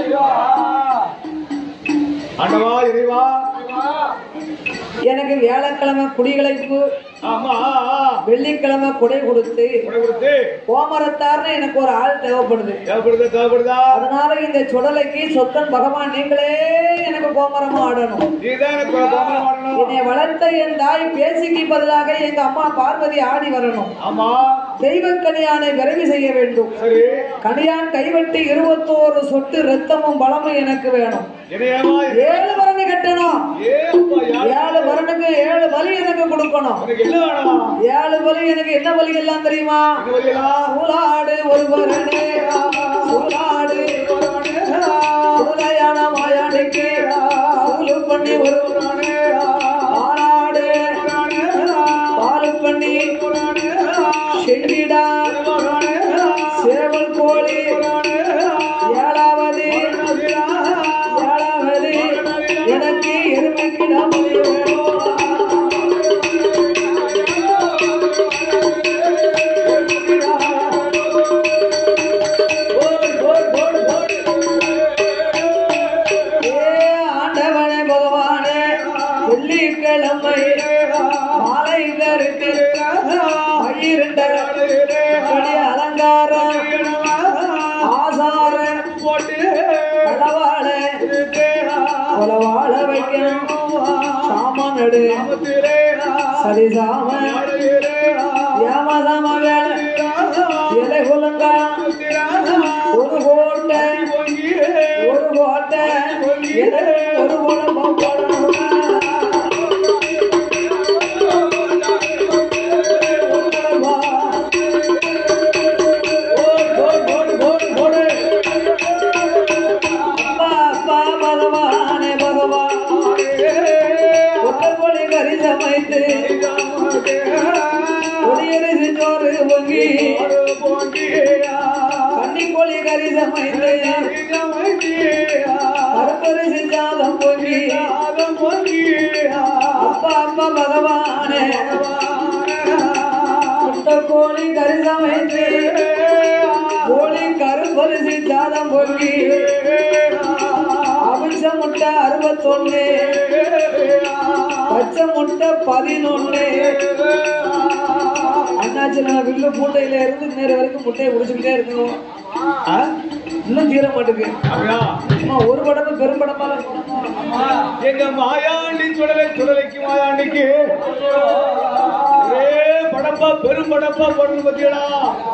S2: ஆண்டவா இறைவா
S1: எனக்கு வியாழக்கிழமை குடிகளைப்பு
S2: ஆமா ஆ, ஆ.
S1: வெள்ளிக்கிழமை கொடை கொடுத்து
S2: உடை கொடுத்து
S1: கோமரத்தார்னு எனக்கு ஒரு ஆள் தேவைப்படுது
S2: தேவைப்படுதா தேவைப்படுதா
S1: அதனால இந்த சுடலைக்கு சொத்தன் பகவான் நீங்களே எனக்கு கோமரமா ஆடணும்
S2: நீதான் எனக்கு கோமரம் ஆடணும்
S1: என்னை வளர்த்த என் தாய் பேசிக்கு பதிலாக எங்க அம்மா பார்வதி ஆடி வரணும்
S2: ஆமா
S1: தெய்வ கனியானை விரைவு செய்ய வேண்டும்
S2: சரி
S1: கனியான் கைவெட்டி இருபத்தோரு சொட்டு ரத்தமும் பலமும் எனக்கு வேணும்
S2: இணையமா
S1: ஏழு பரணி கட்டணும்
S2: ஏ அப்பா யார்
S1: ஏழு பரனுக்கு ஏழு பலி எனக்கு கொடுக்கணும்
S2: உனக்கு என்ன வேணும்
S1: ஏழு பலி எனக்கு என்ன பலி எல்லாம் தெரியுமா
S2: என்ன வழியெல்லாம்
S1: சூலாடு ஒரு பரணே சூலாடு சுடலையான மாயாண்டிக்கு சூலு பண்ணி ஒரு பரணே ஆளாடு பாலு பண்ணி செண்டிடா சேவல் கோழி ஏழாவது ஏழாவது எனக்கு எருமைக்கு நான் பலி வேணும் ஏ ஆண்டவனே பகவானே வெள்ளிக்கிழமை மாலை கருக்கு பன்னிரண்டு அலங்காரம் ஆசார கடவாள கொலவாழ வைக்கணும் சாமான் எடு சரி சாமன் ஏமாதாம வேலை இலை குலுங்கா ஒரு கோட்டை ஒரு கோட்டை இலை ஒரு குழம்பம் போடணும் அப்பா அப்பா பகவானே பகவானே ஒட்டப்பொழி கறி சமைத்து ஒளியரிசி சோறு பொங்கி கன்னிக்கோழி கறி சமைத்து கருப்பரிசி சாதம் பொங்கி அப்பா அப்பா பகவானே முட்டைக்கோழி கறி சமைத்து கோழி கருப்பரிசி சாதம் பொங்கி அவிச்ச முட்டை அறுபத்தொன்னு பச்சை முட்டை பதினொன்னு அண்ணாச்சி நான் வில்லு பூட்டையில இருந்து நேரம் வரைக்கும் முட்டையை முடிச்சுக்கிட்டே இருக்கணும்
S2: ஆ?
S1: இன்னும் தீர மாட்டுக்கு
S2: அப்படியா
S1: அம்மா ஒரு படப்பு பெரும் படப்பால
S2: எங்க மாயாண்டி சுடலை சுடலைக்கு மாயாண்டிக்கு ஒரே படப்பா பெரும் படப்பா போடணும் பத்தியடா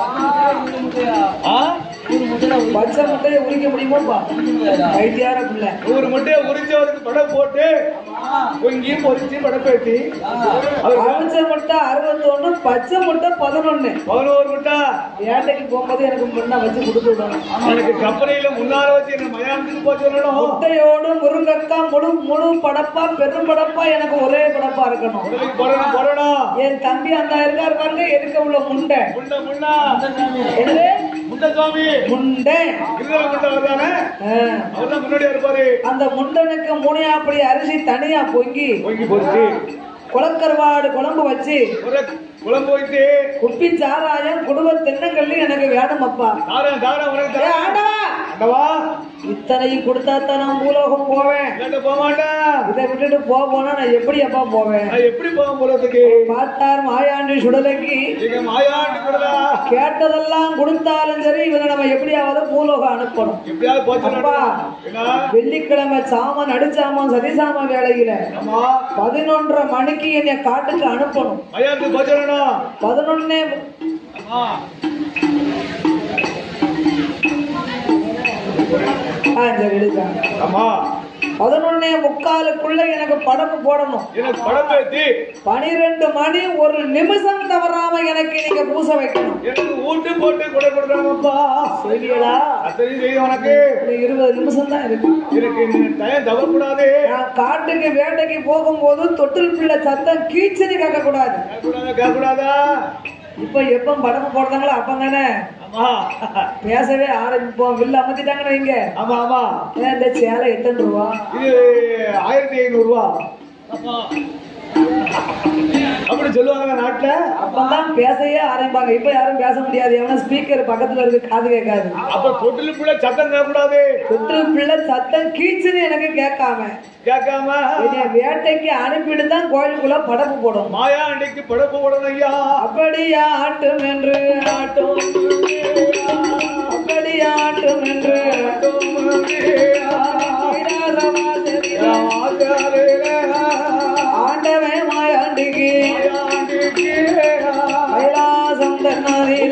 S2: ஆ?
S1: பச்சை முட்டையை உரிக்க முடியுமாப்பா வைத்தியார பிள்ளை
S2: நூறு முட்டையை உரிச்சு அவருக்கு படம் போட்டு இங்கேயும் பொறிச்சு படம் பேட்டி அவர்
S1: அவிச்ச முட்டை அறுபத்தொன்னு பச்சை முட்டை பதினொன்னு
S2: பதினோரு முட்டை
S1: வேட்டைக்கு போகும்போது எனக்கு முன்ன வச்சு கொடுத்து விடணும்
S2: எனக்கு கப்பலையில முன்னால வச்சு என்ன மயானத்துக்கு போக சொல்லணும்
S1: முட்டையோடு முருங்கக்காய் முழு முழு படப்பா பெரும் படப்பா எனக்கு ஒரே படப்பா இருக்கணும்
S2: உடலுக்கு போடணும் போடணும்
S1: என் தம்பி அந்த இருக்காரு பாருங்க எதுக்க உள்ள முண்டை
S2: முண்டை முண்டா
S1: என்னது
S2: முண்டை சுவாமி
S1: முண்டை
S2: இருதல முண்டை வருதானே
S1: ஆ.
S2: அவர் தான் முன்னாடியா இருப்பாரு
S1: அந்த முண்டனுக்கு மூணையாப்படி அரிசி தனியா பொங்கி
S2: பொங்கி பொறிச்சு
S1: குளக்கருவாடு குழம்பு வச்சு
S2: ஒரு குழம்பு வைத்து
S1: குப்பி சாராயம் குடும்ப தென்னங்கல்லு எனக்கு வேணும் அப்பா
S2: தாரம் தாரம் உனக்கு
S1: ஏ
S2: தாரம்.
S1: ஆண்டவா
S2: அண்டவா
S1: இத்தனையும் கொடுத்தா தான் நான் பூலோகம் போவேன்
S2: இல்லாட்ட போக மாட்டேன்
S1: இதை விட்டுட்டு போக போனா நான் எப்படி அப்பா போவேன்
S2: நான் எப்படி போக போறதுக்கு
S1: பார்த்தார் மாயாண்டி சுடலைக்கு
S2: எங்க மாயாண்டி கூடதா
S1: கேட்டதெல்லாம் கொடுத்தாலும் சரி இவனை நம்ம எப்படியாவது பூலோகம் அனுப்பணும்
S2: எப்படியாவது போச்சு
S1: அப்பா.
S2: என்ன
S1: வெள்ளிக்கிழமை சாமான் நடுச்சாமான் சதிசாம வேலையில
S2: ஆமா
S1: பதினொன்றரை மணிக்கு என்னை காட்டுக்கு அனுப்பணும்
S2: மயானத்துக்கு போக சொல்லணும்
S1: பதினொன்னே
S2: ஆமா
S1: ஆ, சரி, எடுக்காங்க.
S2: ஆமா
S1: பதினொன்னே முக்காலுக்குள்ள எனக்கு படப்பு போடணும்
S2: எனக்கு படம் பேத்தி
S1: பனிரெண்டு மணி ஒரு நிமிஷம் தவறாம எனக்கு நீங்க பூச வைக்கணும்
S2: எனக்கு ஊட்டு போட்டு கூட கொடுக்குறாங்கப்பா
S1: சரிங்களா
S2: அத்தனை செய்ய உனக்கு
S1: இன்னும் இருபது நிமிஷம் தான் இருக்கு
S2: எனக்கு இந்த டயம் தவறக்கூடாது
S1: நான் காட்டுக்கு வேட்டைக்கு போகும்போது தொட்டில் பிள்ளை சத்தம் கீச்சுன்னு கேட்க கூடாது
S2: கேட்கக்கூடாதா கேட்கக்கூடாதா
S1: இப்ப எப்ப படப்பு போடுறாங்களோ அப்பதானே
S2: ஆமா
S1: பேசவே ஆரம்பிப்போம் வில்ல அமர்த்திட்டாங்கன்னு வைங்க
S2: ஆமா ஆமா
S1: ஏன் இந்த சேலை எத்தனை ரூபா
S2: இது ஆயிரத்தி ஐநூறு ரூபா ஆமா அப்படி சொல்லுவாங்க நாட்டுல
S1: அப்பதான் பேசவே ஆரம்பிப்பாங்க இப்ப யாரும் பேச முடியாது எவனா ஸ்பீக்கர் பக்கத்துல இருக்கு காது கேட்காது
S2: அப்ப தொட்டிலுக்குள்ள சத்தம் கேட்கக்கூடாது
S1: தொட்டில் பிள்ளை சத்தம் கீச்சுன்னு எனக்கு கேட்காம
S2: கேட்காம
S1: என்னைய வேட்டைக்கு அனுப்பிட்டு தான் கோயிலுக்குள்ள படப்பு போடும்
S2: மாயா அன்னைக்கு படப்பு போடணும் ஐயா
S1: அப்படியா ஆட்டும் என்று ஆட்டும் அப்படியா ஆட்டும் என்று ஆண்டவன் மாயாண்டிக்கு கைலாசம் தன்னதில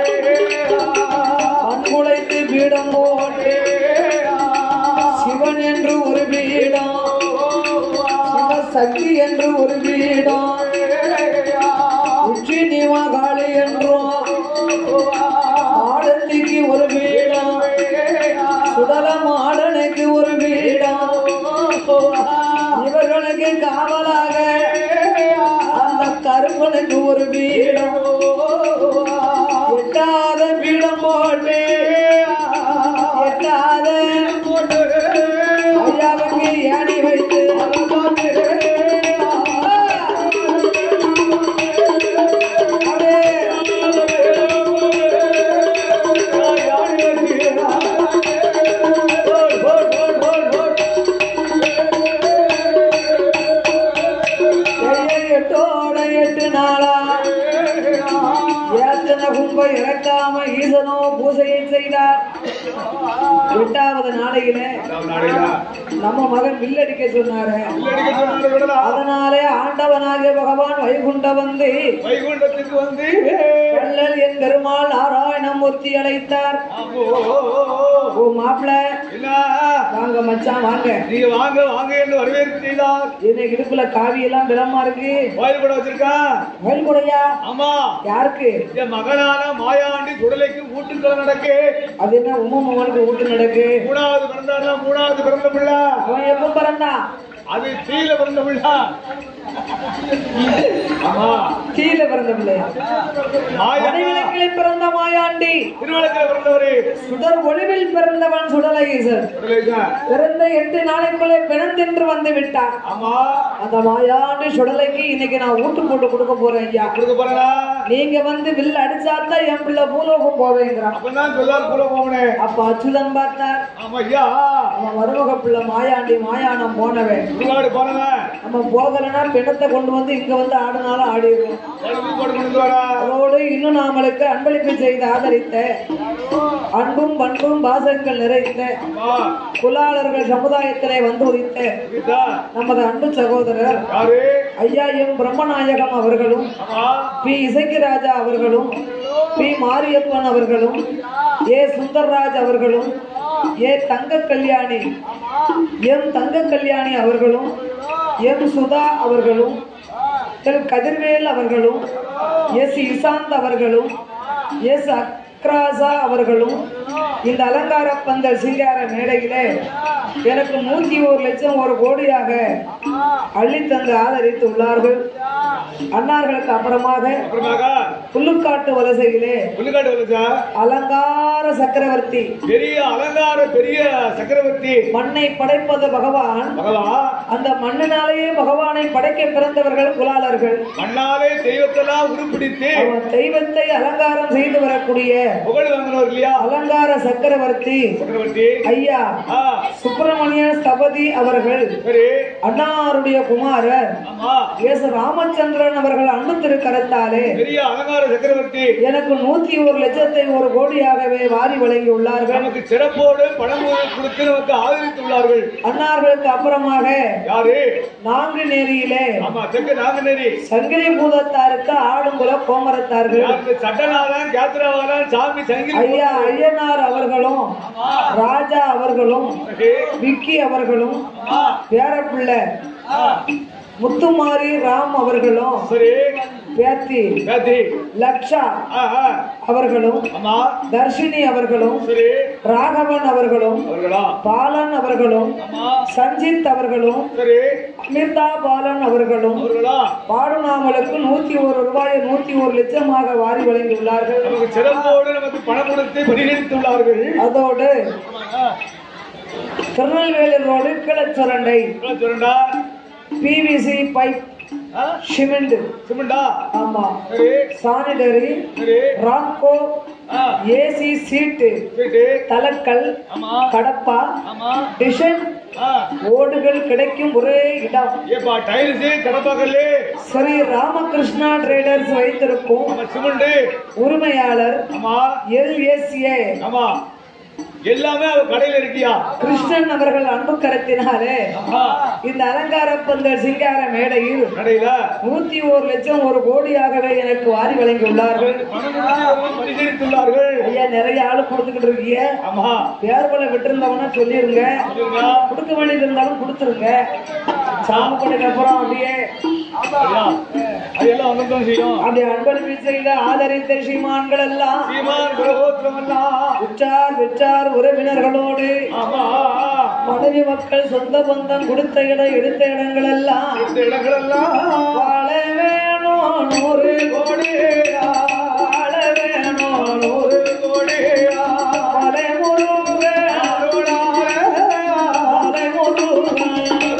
S1: அன்புழைத்து பீடம் போட்டு சிவன் என்று ஒரு பீடம் சிவசக்தி என்று ஒரு பீடம் உச்சி நிமகாளி என்றும் ஆடத்திக்கு ஒரு பீடம் சுடல மாடனுக்கு ஒரு பீடம் இவர்களுக்கு காவலாக அந்த கருப்பனுக்கு ஒரு பீடம் எட்டாத பீடம் போட்டு எட்டாத ஐயாவுக்கு ஏணி வைத்து எட்டோட எட்டு நாளா ஏத்தன கும்ப இறக்காம ஈசனோ பூசையை செய்தார் எட்டாவது நாளையில நம்ம மகன் வில்லடிக்க சொன்னாரு அதனாலே ஆண்டவனாகிய பகவான் வைகுண்ட வந்து
S2: வைகுண்டத்துக்கு வந்து
S1: வள்ளல் என் பெருமாள் நாராயணமூர்த்தி அழைத்தார் ஓ மாப்பிள
S2: என்ன
S1: வாங்க மச்சான் வாங்க
S2: நீங்க வாங்க வாங்க என்று வரவேற்பு செய்தார்
S1: இன்னைக்கு இடுப்புல காவி எல்லாம் விலமா இருக்கு
S2: கோயில் கூட வச்சிருக்கான்
S1: கோயில் கூடயா
S2: ஆமா
S1: யாருக்கு
S2: என் மகனான மாயாண்டி சுடலைக்கு ஊட்டுக்கள் நடக்கு
S1: அது என்ன உமா மகனுக்கு வீட்டு நடக்கு
S2: மூணாவது பிறந்தாடா மூணாவது பிறந்த பிள்ளை
S1: அவன் எப்ப பிறந்தான்
S2: அது தீல பிறந்த பிள்ளை ஆமா
S1: தீல பிறந்த பிள்ளை
S2: மாயா
S1: மணிவிளக்கிலே பிறந்த மாயாண்டி
S2: திருவிளக்கில பிறந்தவரு
S1: சுடர் ஒளிவில் பிறந்தவன் சுடலகீசர்
S2: சுடலைங்க.
S1: பிறந்த எட்டு நாளைக்குள்ளே பிறந்தென்று வந்து விட்டார்
S2: ஆமா
S1: அந்த மாயாண்டி சுடலைக்கு இன்னைக்கு நான் ஊட்டு போட்டு கொடுக்க போறேன் ஐயா
S2: கொடுக்க போறா
S1: நீங்க வந்து வில் அடிச்சாதான் என் பிள்ளை பூலோகம் போவேங்கிறான்
S2: அப்பதான் சொல்லார் கூட போவனே
S1: அப்ப அச்சுதன் பார்த்தார்
S2: ஆமா ஐயா
S1: அவன் மருமக பிள்ளை மாயாண்டி மாயானம் போனவன்
S2: சுடுகாடு போனவன்
S1: நம்ம போகலைன்னா பிணத்தை கொண்டு வந்து இங்க வந்து ஆடினாலும் ஆடிடுவோம்
S2: குழம்பு போட்டு கொண்டு வரா
S1: அதோடு இன்னும் நாமளுக்கு அன்பளிப்பு செய்து ஆதரித்த அன்பும் பண்பும் பாசங்கள் நிறைந்த
S2: அம்மா
S1: குலாளர்கள் சமுதாயத்திலே வந்து உதித்த
S2: கீதா
S1: நமது அன்பு சகோதரர்
S2: யாரு
S1: ஐயா எம் பிரம்மநாயகம் அவர்களும்
S2: அம்மா
S1: பி இசக்கிராஜா அவர்களும் பி மாரியப்பன் அவர்களும் ஏ சுந்தர்ராஜ் அவர்களும் ஏ தங்க கல்யாணி எம் தங்க கல்யாணி அவர்களும் எம் சுதா அவர்களும் திரு கதிர்வேல் அவர்களும் எஸ் இசாந்த் அவர்களும் எஸ் அக்ராசா அவர்களும் இந்த அலங்கார பந்தல் சிங்கார மேடையிலே எனக்கு நூத்தி ஒரு லட்சம் ஒரு கோடியாக அள்ளித்தந்து ஆதரித்து உள்ளார்கள் அன்னார்களுக்கு அப்புறமாக
S2: அப்புறமாக
S1: புல்லுக்காட்டு வலசையிலே
S2: புல்லுக்காட்டு வளர்ச்சா
S1: அலங்கார சக்கரவர்த்தி
S2: பெரிய அலங்கார பெரிய சக்கரவர்த்தி
S1: மண்ணை படைப்பது பகவான்
S2: பகவா
S1: அந்த மண்ணினாலேயே பகவானை படைக்க பிறந்தவர்கள் குலாளர்கள்
S2: மண்ணாலே தெய்வத்தெல்லாம் உருப்பிடித்து
S1: அவன் தெய்வத்தை அலங்காரம் செய்து வரக்கூடிய
S2: புகழ் வாங்கினவர் இல்லையா
S1: அலங்கார சக்கரவர்த்தி
S2: சக்கரவர்த்தி
S1: ஐயா
S2: ஆ
S1: சுப்பிரமணிய ஸ்தபதி அவர்கள்
S2: சரி
S1: அண்ணாருடைய குமாரர்
S2: ஆமா
S1: எஸ் ராமச்சந்திரன் அவர்கள் அன்பு திருக்கரத்தாலே
S2: பெரிய அலங்கார சக்கரவர்த்தி
S1: எனக்கு நூத்தி ஒரு லட்சத்தை ஒரு கோடியாகவே வாரி வழங்கி உள்ளார்கள்
S2: நமக்கு சிறப்போடு பணம் கொடுத்து நமக்கு ஆதரித்துள்ளார்கள்
S1: அன்னார்களுக்கு அப்புறமாக
S2: யாரு
S1: நான்கு நேரியிலே
S2: ஆமா தெற்கு நாகநேரி
S1: சங்கிலி பூதத்தாருக்கு ஆடுங்குல கோமரத்தார்கள்
S2: யாருக்கு சட்டநாதன் கேத்திரவாதன் சாமி சங்கிலி
S1: ஐயா ஐயனார் அவர்களும் ராஜா அவர்களும்
S2: சரி.
S1: விக்கி அவர்களும்
S2: ஆ,
S1: பேரப்பிள்ளை
S2: ஆ,
S1: முத்துமாரி ராம் அவர்களும்
S2: சரி
S1: பேத்தி
S2: பேத்தி
S1: லக்ஷா
S2: ஆ, ஆ,
S1: அவர்களும்
S2: ஆமா
S1: தர்ஷினி அவர்களும்
S2: சரி
S1: ராகவன் அவர்களும்
S2: அவர்களா
S1: பாலன் அவர்களும்
S2: ஆமா
S1: சஞ்சித் அவர்களும்
S2: சரி
S1: அமிர்தா பாலன் அவர்களும்
S2: அவர்களா
S1: பாடுநாமலுக்கு நூத்தி ஒரு ரூபாயை நூத்தி ஒரு லட்சமாக வாரி வழங்கியுள்ளார்கள்
S2: நமக்கு சிறப்போடு நமக்கு பணம் கொடுத்து பரிகரித்துள்ளார்கள்
S1: அதோடு
S2: ஆ,
S1: திருநெல்வேலி ரோடு கிளச்சுரண்டை
S2: என்ன சொல்றா
S1: பிவிசி பைப் சிமெண்ட்
S2: சிமெண்டா
S1: ஆமா
S2: சரி
S1: சானிடரி
S2: சரி
S1: ராக்கோ
S2: ஆ,
S1: ஏசி சீட்டு
S2: சரி
S1: தலக்கல்
S2: ஆமா
S1: கடப்பா
S2: ஆமா
S1: டிஷன்
S2: ஆ,
S1: ஓடுகள் கிடைக்கும் ஒரே இடம்
S2: ஏப்பா டைல்ஸ் கடப்பாக்கல்லு
S1: ஸ்ரீ ராமகிருஷ்ணா ட்ரேடர்ஸ் வைத்திருக்கும்
S2: ஆமா சிமெண்ட்
S1: உரிமையாளர்
S2: ஆமா
S1: எல்எஸ்ஏ
S2: ஆமா எல்லாமே அவ கடையில இருக்கியா
S1: கிருஷ்ணன் அவர்கள் அன்பு கரத்தினாலே
S2: ஆமா
S1: இந்த அலங்கார பந்தல் சிங்கார மேடையில்
S2: கடையில
S1: நூத்தி ஒரு லட்சம் ஒரு கோடியாகவே எனக்கு வாரி வழங்கியுள்ளார்கள்
S2: பணம் கொடுத்து பரிகரித்துள்ளார்கள்
S1: ஐயா நிறைய ஆளு கொடுத்துக்கிட்டு இருக்கீங்க
S2: ஆமா
S1: பேர்வலை விட்டுருந்தவனா சொல்லிருங்க
S2: சொல்லுங்க.
S1: கொடுக்க வேண்டியது இருந்தாலும் கொடுத்துருங்க சாமி பண்ணதுக்கு அப்புறம் அப்படியே
S2: ஐயா, அதெல்லாம் வந்துதான் செய்யும்
S1: அப்படி அன்பளிப்பு செய்த ஆதரித்த சீமான்கள் எல்லாம்
S2: சீமான் குலகோத்திரமெல்லாம்
S1: உற்றார் விற்றார் உறவினர்களோடு
S2: ஆமா
S1: மனைவி மக்கள் சொந்த பந்தம் கொடுத்த இடம் எடுத்த இடங்கள் எல்லாம்
S2: இந்த இடங்களெல்லாம்
S1: வாழ வேணும் நூறு
S2: கோடியா,
S1: வாழ வேணும் நூறு
S2: கோடியா,
S1: மலை முருகன்
S2: அருளாரே,
S1: மலை முருகன்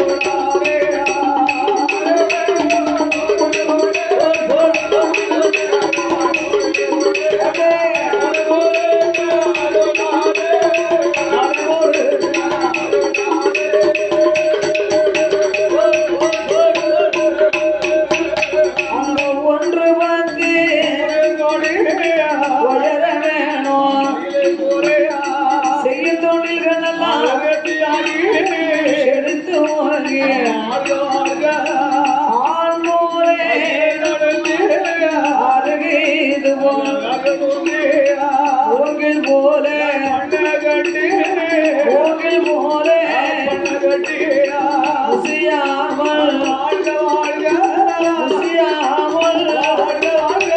S1: அங்க ஒன்று வந்து
S2: கோடியா,
S1: உயர வேணும்
S2: கோடியா,
S1: செய்ய தொழில்கள் எல்லாம்
S2: அகத்தியாகி,
S1: எடுத்து வாங்கி
S2: ஆழ்வார்க,
S1: ஆள்மோரே
S2: நடந்தியா,
S1: அருகீது போல்
S2: அகமுடியா,
S1: கோகில் போல
S2: மண்ணகட்டி,
S1: கோகில் போல
S2: மண்ணகட்டியா,
S1: முசியாமல்
S2: வாழ்க வாழ்க,
S1: முசியாமல்
S2: வாழ்க வாழ்க.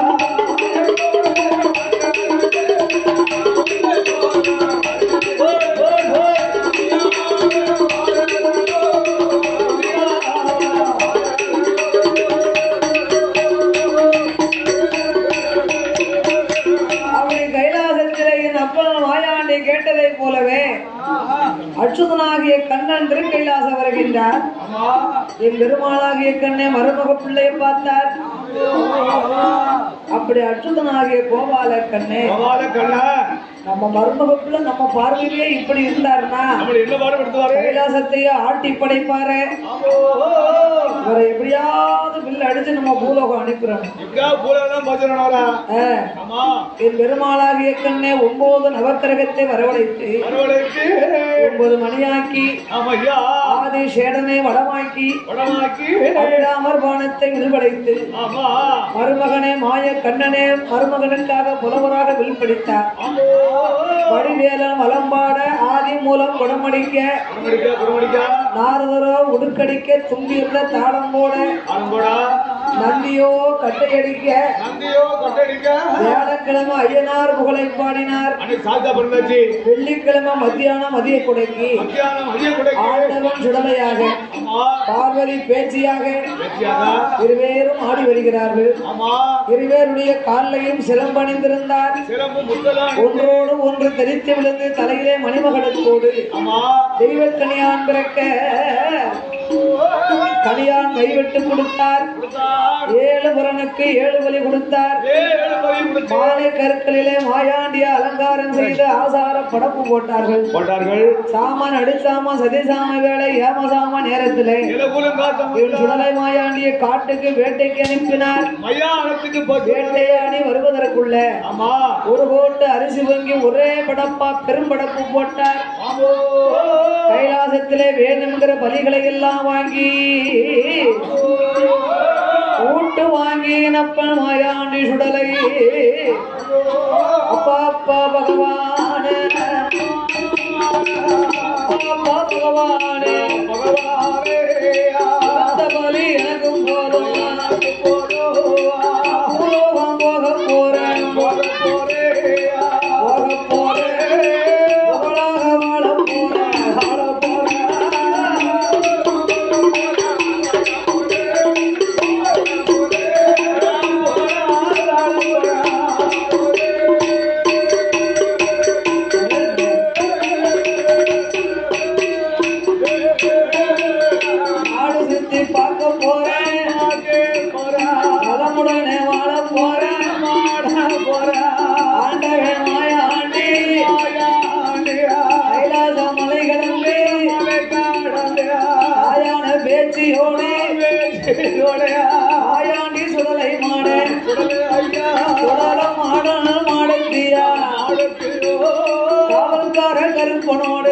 S1: அப்படி கைலாசத்திலே என் அப்பன் வாயாண்டி கேட்டதைப் போலவே அச்சுதனாகிய கண்ணன் திருக்கைலாச வருகின்றார் என் பெருமாளாகிய கண்ணே மருமக பிள்ளையை பார்த்தார் அப்படி அச்சுதனாகிய கோபால கண்ணே
S2: பவால கண்ண
S1: நம்ம மருமகப்புல நம்ம பார்வையிலே இப்படி இருந்தாருன்னா
S2: நம்மள என்ன பாடம் எடுத்துவாரு
S1: கைலாசத்தையே ஆட்டி படைப்பாரு
S2: ஆமோ
S1: இவரை எப்படியாவது பில் அடிச்சு நம்ம பூலோகம் அனுப்புறோம்
S2: எப்படியா பூலெல்லாம் பஜனாரா
S1: ஆ,
S2: ஆமா
S1: என் பெருமாளாகிய கண்ணே ஒன்பது நவக்கிரகத்தை வரவழைத்து
S2: வரவழைத்து
S1: ஒன்பது மணியாக்கி
S2: ஆமா ஐயா
S1: ஆதி சேடனை வடமாக்கி
S2: வடமாக்கி
S1: அமர் பானத்தை வில்படைத்து
S2: ஆமா
S1: மருமகனே மாய கண்ணனே மருமகனுக்காக புலவராக வில்படித்தார்
S2: ஆமோ
S1: வடிவேலன் வலம்பாட ஆதி மூலம் குணமடிக்க
S2: குருமடிக்கா குருமடிக்கா
S1: நாரதரோ உடுக்கடிக்க தும்பியிருந்த தாளம் போட
S2: ஆரம்போடா
S1: நந்தியோ கட்டையடிக்க
S2: நந்தியோ கொட்டடிக்க
S1: வியாழக்கிழமை ஐயனார் புகழை பாடினார்
S2: அன்னைக்கு சாத்தா பிறந்தாச்சு
S1: வெள்ளிக்கிழமை மத்தியானம் மதிய கொடைக்கு
S2: மத்தியானம் மதிய கொடைக்கு
S1: ஆண்டவன் சுடலையாக
S2: ஆமா
S1: பார்வதி பேச்சியாக
S2: வெற்றியாதா
S1: இருவேரும் ஆடி வருகிறார்கள்
S2: ஆமா
S1: இருவேருடைய காலையும் சிலம்பணிந்திருந்தார்
S2: சிறப்பு முத்தலாம்
S1: ஒன்றோடு ஒன்று தெரித்து விழுந்து தலையிலே மணிமகடத்தோடு
S2: ஆமா
S1: தெய்வக் கனியான் பிறக்க கனியான் கைவிட்டு கொடுத்தார்
S2: கொடுத்தார்
S1: ஏழு புறனுக்கு ஏழு பலி கொடுத்தார்
S2: ஏழு பலி கொடுத்து
S1: மாலை கற்களிலே மாயாண்டிய அலங்காரம் செய்து ஆசார படப்பு போட்டார்கள்
S2: போட்டார்கள்
S1: சாமன் அடிசாம சதிசாம வேலை ஏமசாம நேரத்திலே
S2: இலகுலும் காத்தம்
S1: இவன் சுடலை மாயாண்டிய காட்டுக்கு வேட்டைக்கு அனுப்பினார்
S2: மையானத்துக்கு போட்டு
S1: வேட்டையாடி வருவதற்குள்ள
S2: ஆமா
S1: ஒரு கோட்டு அரிசி வாங்கி ஒரே படப்பா பெரும்படப்பு போட்டார்
S2: ஆமோ
S1: கைலாசத்திலே வேணுங்கிற பலிகளை எல்லாம் வாங்கி ஊட்டு வாங்கி நப்பன் மாயாண்டி சுடலை அப்பா அப்பா பகவானே அப்பா பகவானே
S2: பகவானே
S1: அந்த பலி எனக்கு போதும் போகம் போக போறேன் போக போறேன் புகழாக வாழ போறேன் வாழ போறேன் நாடு சுத்தி பார்க்க போறேன் நலமுடனே வாழ போறேன் ஆண்டவன் மாயாண்டி கைலாச மலை கடந்து ஆயான பேச்சியோடு ஆயாண்டி சுடலை மாட சுடலம் மாடன மாடத்தியா காவல்கார கருப்பனோடு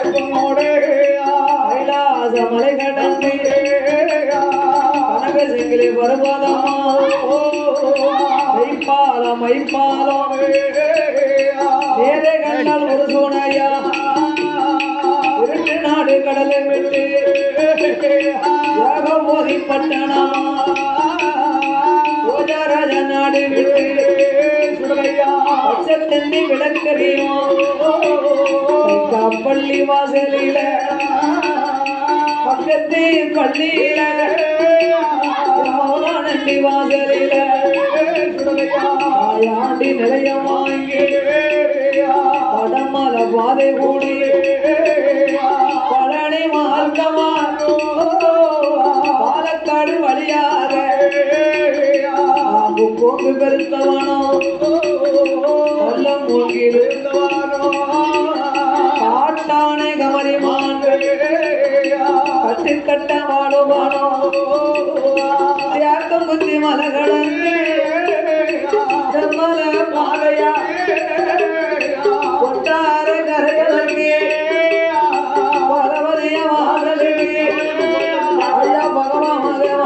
S1: கைலாச மலை கடந்து கனக செங்கிலி பருவதமா மைப்பாலம் மைப்பாலம் நேரே கண்டால் ஒரு சோனையா இருட்டு நாடு கடலை விட்டு யாகமோதி பட்டணம் ரோஜாராஜ நாடு விட்டு பச்சத்தண்ணி விளக்கறியும் கப்பள்ளி வாசலில பக்கத்து பள்ளியில மௌனானண்டி வாசலில ஆயாண்டி நிலையம் வாங்கி படமல பாதை கூடி பழனி மார்க்கமா பாலக்காடு வழியாக ஆம்பு போக்கு பெருத்தவனோ நல்ல மூங்கில் காட்டானை கமலி மாண்டு கட்டு கட்ட வாழுவானோ தியாக்கம் குத்தி மலகடந்து செம்மல பாதையா கொட்டார கரையலங்கே பரவதிய வாசலுக்கு ஐயா பகவான்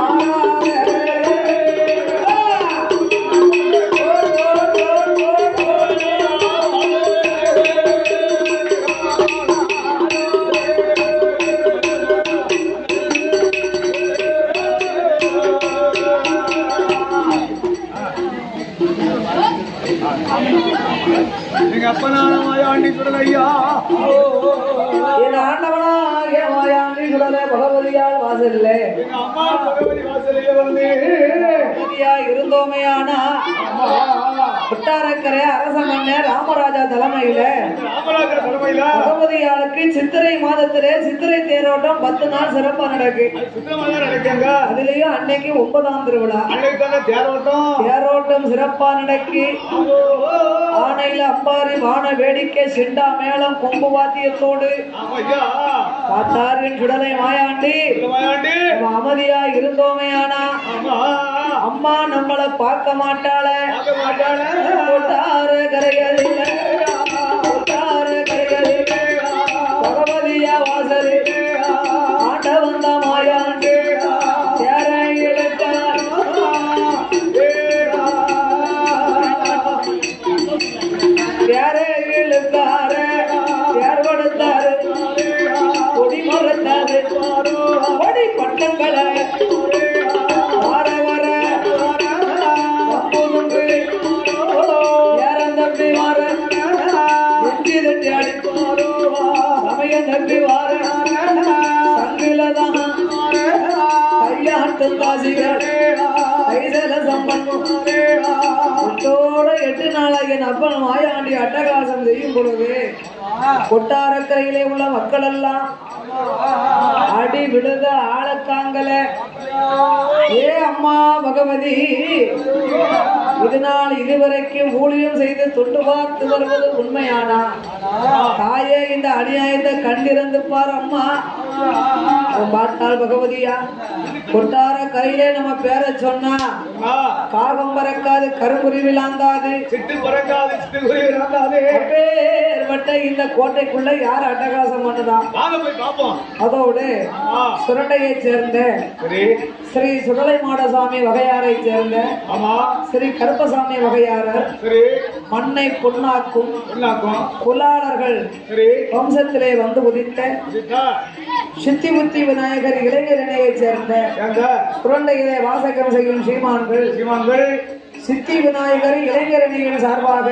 S2: எங்க அப்பனான மாயாண்டி சுடலையா
S1: என் ஆண்டவனாகிய மாயாண்டி சுடலை பகவதியால் வாசல்லே
S2: எங்க அம்மா பகவதி வாசலையே வந்து
S1: நீதியா இருந்தோமே ஆனா
S2: அம்மா
S1: கொட்டாரக்கரை அரச மன்னர் ராமராஜா தலைமையில
S2: ராமராஜர் தலைமையில
S1: பகவதியாளுக்கு சித்திரை மாதத்திலே சித்திரை தேரோட்டம் பத்து நாள் சிறப்பா நடக்கு
S2: சுத்தமாக நடக்குங்க
S1: அதுலயும் அன்னைக்கு ஒன்பதாம் திருவிழா
S2: அன்னைக்கு தானே தேரோட்டம்
S1: தேரோட்டம் சிறப்பா நடக்கி ஆனையில அம்பாரி வான வேடிக்கை சிண்டா மேளம் கொம்பு வாத்தியத்தோடு
S2: ஆமா ஐயா
S1: காத்தாரின் சுடலை மாயாண்டி
S2: சுத்தமாயாண்டி
S1: நம்ம அமைதியா இருந்தோமே ஆனா
S2: ஆமா
S1: அம்மா நம்மள பார்க்க மாட்டாள
S2: பார்க்க மாட்டாளே
S1: கொட்டார கரைகளில கொட்டார கரைகளில பகவதியா வாசலி ஆண்ட வந்த மாயாண்டி தேரை எடுத்தார் தேரை இழுத்தார தேர் கொடுத்தாரு கொடி மறந்தாரு கொடி பட்டங்களை வர வர அப்போதுண்டு ஏறந்தம்பி வர நெஞ்சி தட்டி அடிப்பாரோ சமயம் தம்பி வர சங்கிலதான் கையாட்டும் காசிகள் கைதல சம்பந்தம் உத்தோட எட்டு நாளாக என் அப்பன் மாயாண்டி அட்டகாசம் செய்யும் பொழுது கொட்டாரக்கரையிலே உள்ள மக்கள் எல்லாம் அடி விழுத ஆளக்காங்கல ஏ அம்மா பகவதி இதனால் இதுவரைக்கும் ஊழியம் செய்து தொண்டு பார்த்து வருவது உண்மையானா தாயே இந்த அநியாயத்தை கண்டிருந்து பார் அம்மா அவன் பார்த்தாள் பகவதியா கொட்டார கரையிலே நம்ம பேரை சொன்னா காகம் பறக்காது கருங்குருவி விளாந்தாது
S2: சிட்டு பறக்காது சிட்டு குருவி நடக்காது
S1: பேர்பட்ட இந்த கோட்டைக்குள்ள யார் அட்டகாசம் பண்ணுதா
S2: வாங்க போய் பார்ப்போம்
S1: அதோடு
S2: ஆ,
S1: சுரட்டையை சேர்ந்த
S2: சரி
S1: ஸ்ரீ சுடலை மாடசாமி வகையாரை சேர்ந்த
S2: ஆமா
S1: ஸ்ரீ கருப்பசாமி வகையாரர்
S2: சரி
S1: மண்ணை பொன்னாக்கும்
S2: என்னாக்கும்
S1: குலாளர்கள்
S2: சரி
S1: வம்சத்திலே வந்து உதித்த
S2: சித்தா
S1: சித்திமுத்தி விநாயகர் இளைஞரணையை சேர்ந்த
S2: எங்க
S1: குரண்டையிலே வாசகம் செய்யும் ஸ்ரீமான்கள்
S2: சீமான்கள்
S1: சித்தி விநாயகர் இளைஞரணியின் சார்பாக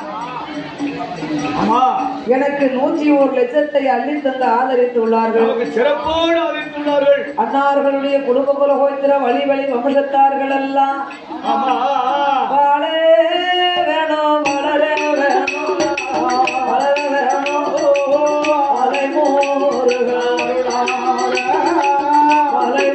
S2: ஆமா
S1: எனக்கு நூற்றி ஒரு லட்சத்தை அள்ளி தந்து ஆதரித்துள்ளார்கள்
S2: நமக்கு சிறப்போடு அறிந்துள்ளார்கள்
S1: அன்னார்களுடைய குடும்ப குலகோத்திர வழி வழி வம்சத்தார்கள் எல்லாம்
S2: ஆமா
S1: வாழ வேணும் வளர வேணும் வளர வேணும் மலை மலை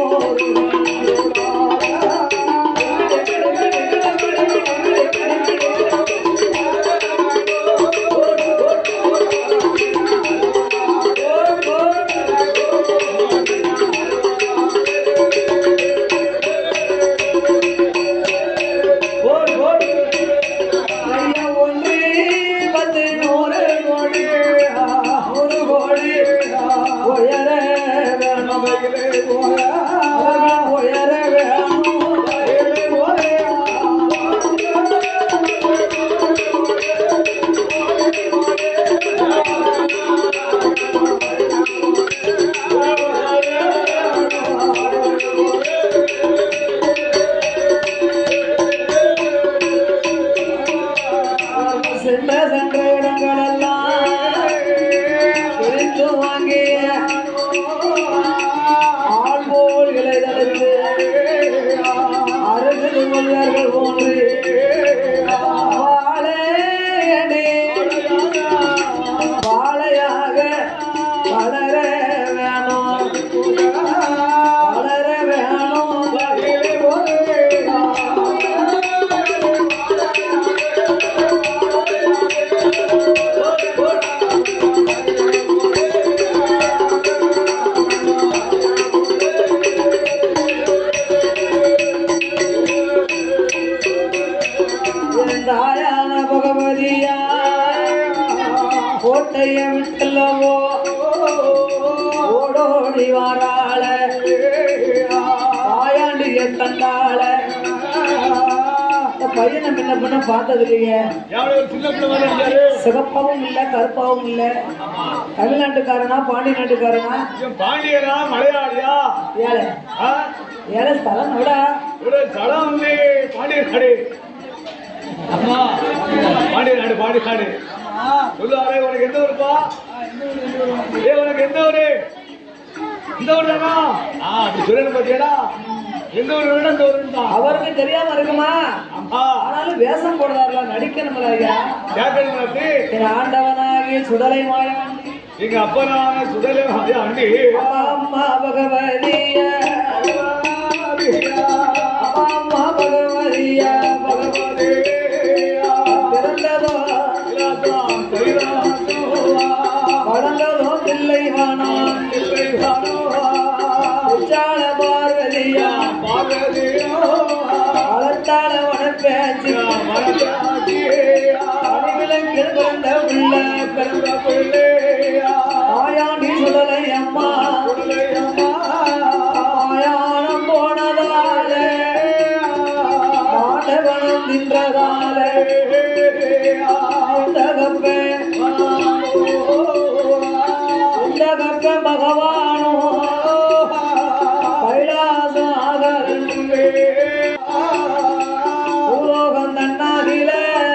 S1: ஐயா ஒன்று பத்து நூறு கோடி ஒரு கோடி உயர வேணும் உயர வேணும் சென்ற சென்ற இடங்களெல்லாம் பிரித்து வாங்கிய ஆள் போல் இலைதழுத்து அருகில் கொள்வார்கள் போன்று வாழையடி வாழையாக வளர வேணும் வளர வேணும் என் தாயான பகவதியா கோட்டைய விட்டல்லவோ ஓடோடி வாராள தாயாண்டிய கண்டாள இந்த பையனை முன்ன பின்ன பார்த்தது இல்லையே
S2: யாரோ ஒரு சின்ன பிள்ளை மாதிரி இருந்தாரு
S1: சிகப்பாவும் இல்ல கருப்பாவும் இல்ல தமிழ்நாட்டுக்காரனா பாண்டி நாட்டுக்காரனா
S2: இவன் பாண்டியனா மலையாளியா
S1: ஏழை
S2: ஆ?
S1: ஏழை ஸ்தலம் விடா
S2: ஒரு தடம் வந்து பாண்டிய நாடு அம்மா பாண்டிய நாடு பாண்டிய நாடு சொல்லுவாரே உனக்கு எந்த ஊருப்பா ஏ உனக்கு எந்த ஊரு இந்த ஊர் தானா ஆ அப்படி சொல்லணும் பாத்தியாடா எந்த ஊர் வேணும் இந்த ஊர் தான்
S1: அவருக்கு தெரியாம இருக்குமா
S2: ஆ.
S1: ஆனாலும் வேஷம் போடுறாருல நடிக்கணும்ல ஐயா
S2: கேட்கணும்
S1: என் ஆண்டவனாகிய சுடலை மாயாண்டி
S2: எங்க அப்பனான சுடலே அண்டி
S1: அம்மா பகவதிய அம்மா பகவதிய பகவதி பிறந்ததோ வளர்ந்ததோ பிள்ளை வானம் உச்சால பார்வதியா வளர்த்தால வனப்பேச்சு அணிவிலங்கில் பிறந்த பிள்ளை பிறந்த மாயாண்டி சுடலை அம்மா மாயானம் போனதால ஆண்டவனம் நின்றதால உலகப்பே உலகப்பே பகவானோ கைலாசாகரன் பூலோகம் தன்னாகில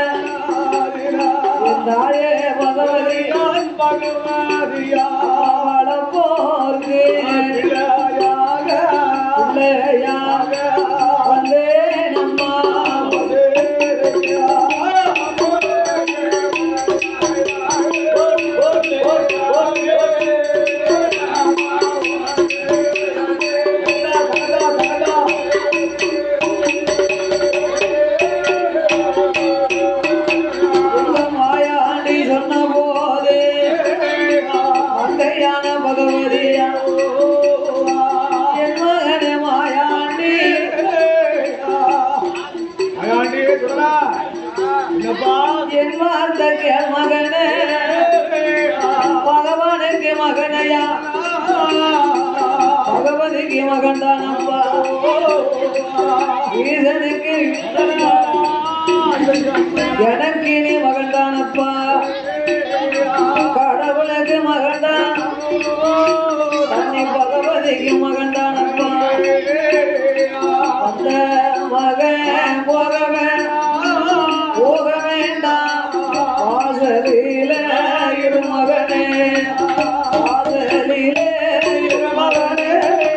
S1: என் தாயே பகவதி வளப்போர்க்கு பிள்ளையாக வந்தேன் அம்மா எங்கும் மாயாண்டி சொன்ன போது மங்கையான பகவதியா என் மகனே மாயாண்டி என் வார்த்தைக்கு மகனே பகவானுக்கு மகனையா பகவதிக்கு மகன் தானப்பா ஈசனுக்கு எனக்கு நீ மகன் தானப்பா கடவுளுக்கு மகன் தான் தன்னை பகவதிக்கு மகன் தானப்பா அந்த மகன் போக வேண்டாம் போக வேண்டாம் வாசலில இரு மகனே வாசலிலே இரு மகனே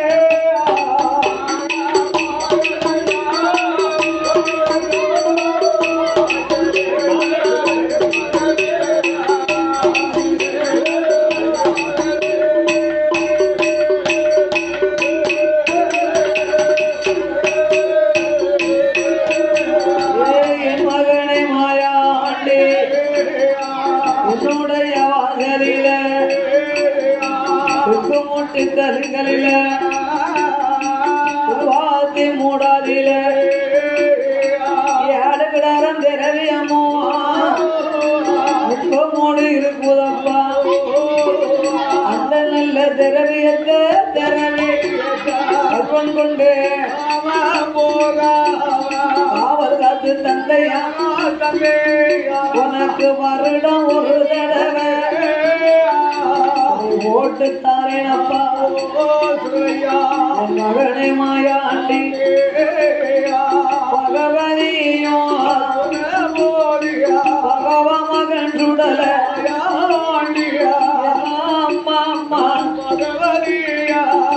S1: ஏய், என் மகனை மாயாண்டி உன்னுடைய வாசலில துக்கு மூட்டு கருங்களில வாத்தி மூடாதில ஏழு கிடாரம் திரவியமோ முப்ப மூடு இருக்குதப்பா அந்த நல்ல திரவியத்தை திரவி கற்பன் கொண்டு காவல் காத்து தந்தையா உனக்கு வருடம் ஒரு தடவை ஓட்டு தாரேன் அப்பா என் மகனை மாயாண்டி பகவதியும் பகவ மகன் சுடல அம்மா அம்மா பகவதிய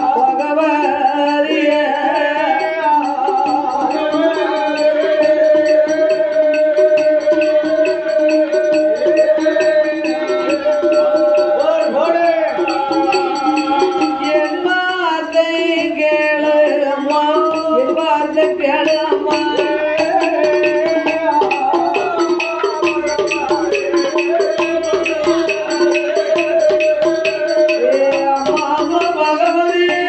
S1: என் வார்த்தை கேளு அம்மா என் வார்த்தை கேளு அம்மா ஏ அம்மா அம்மா பகவதியே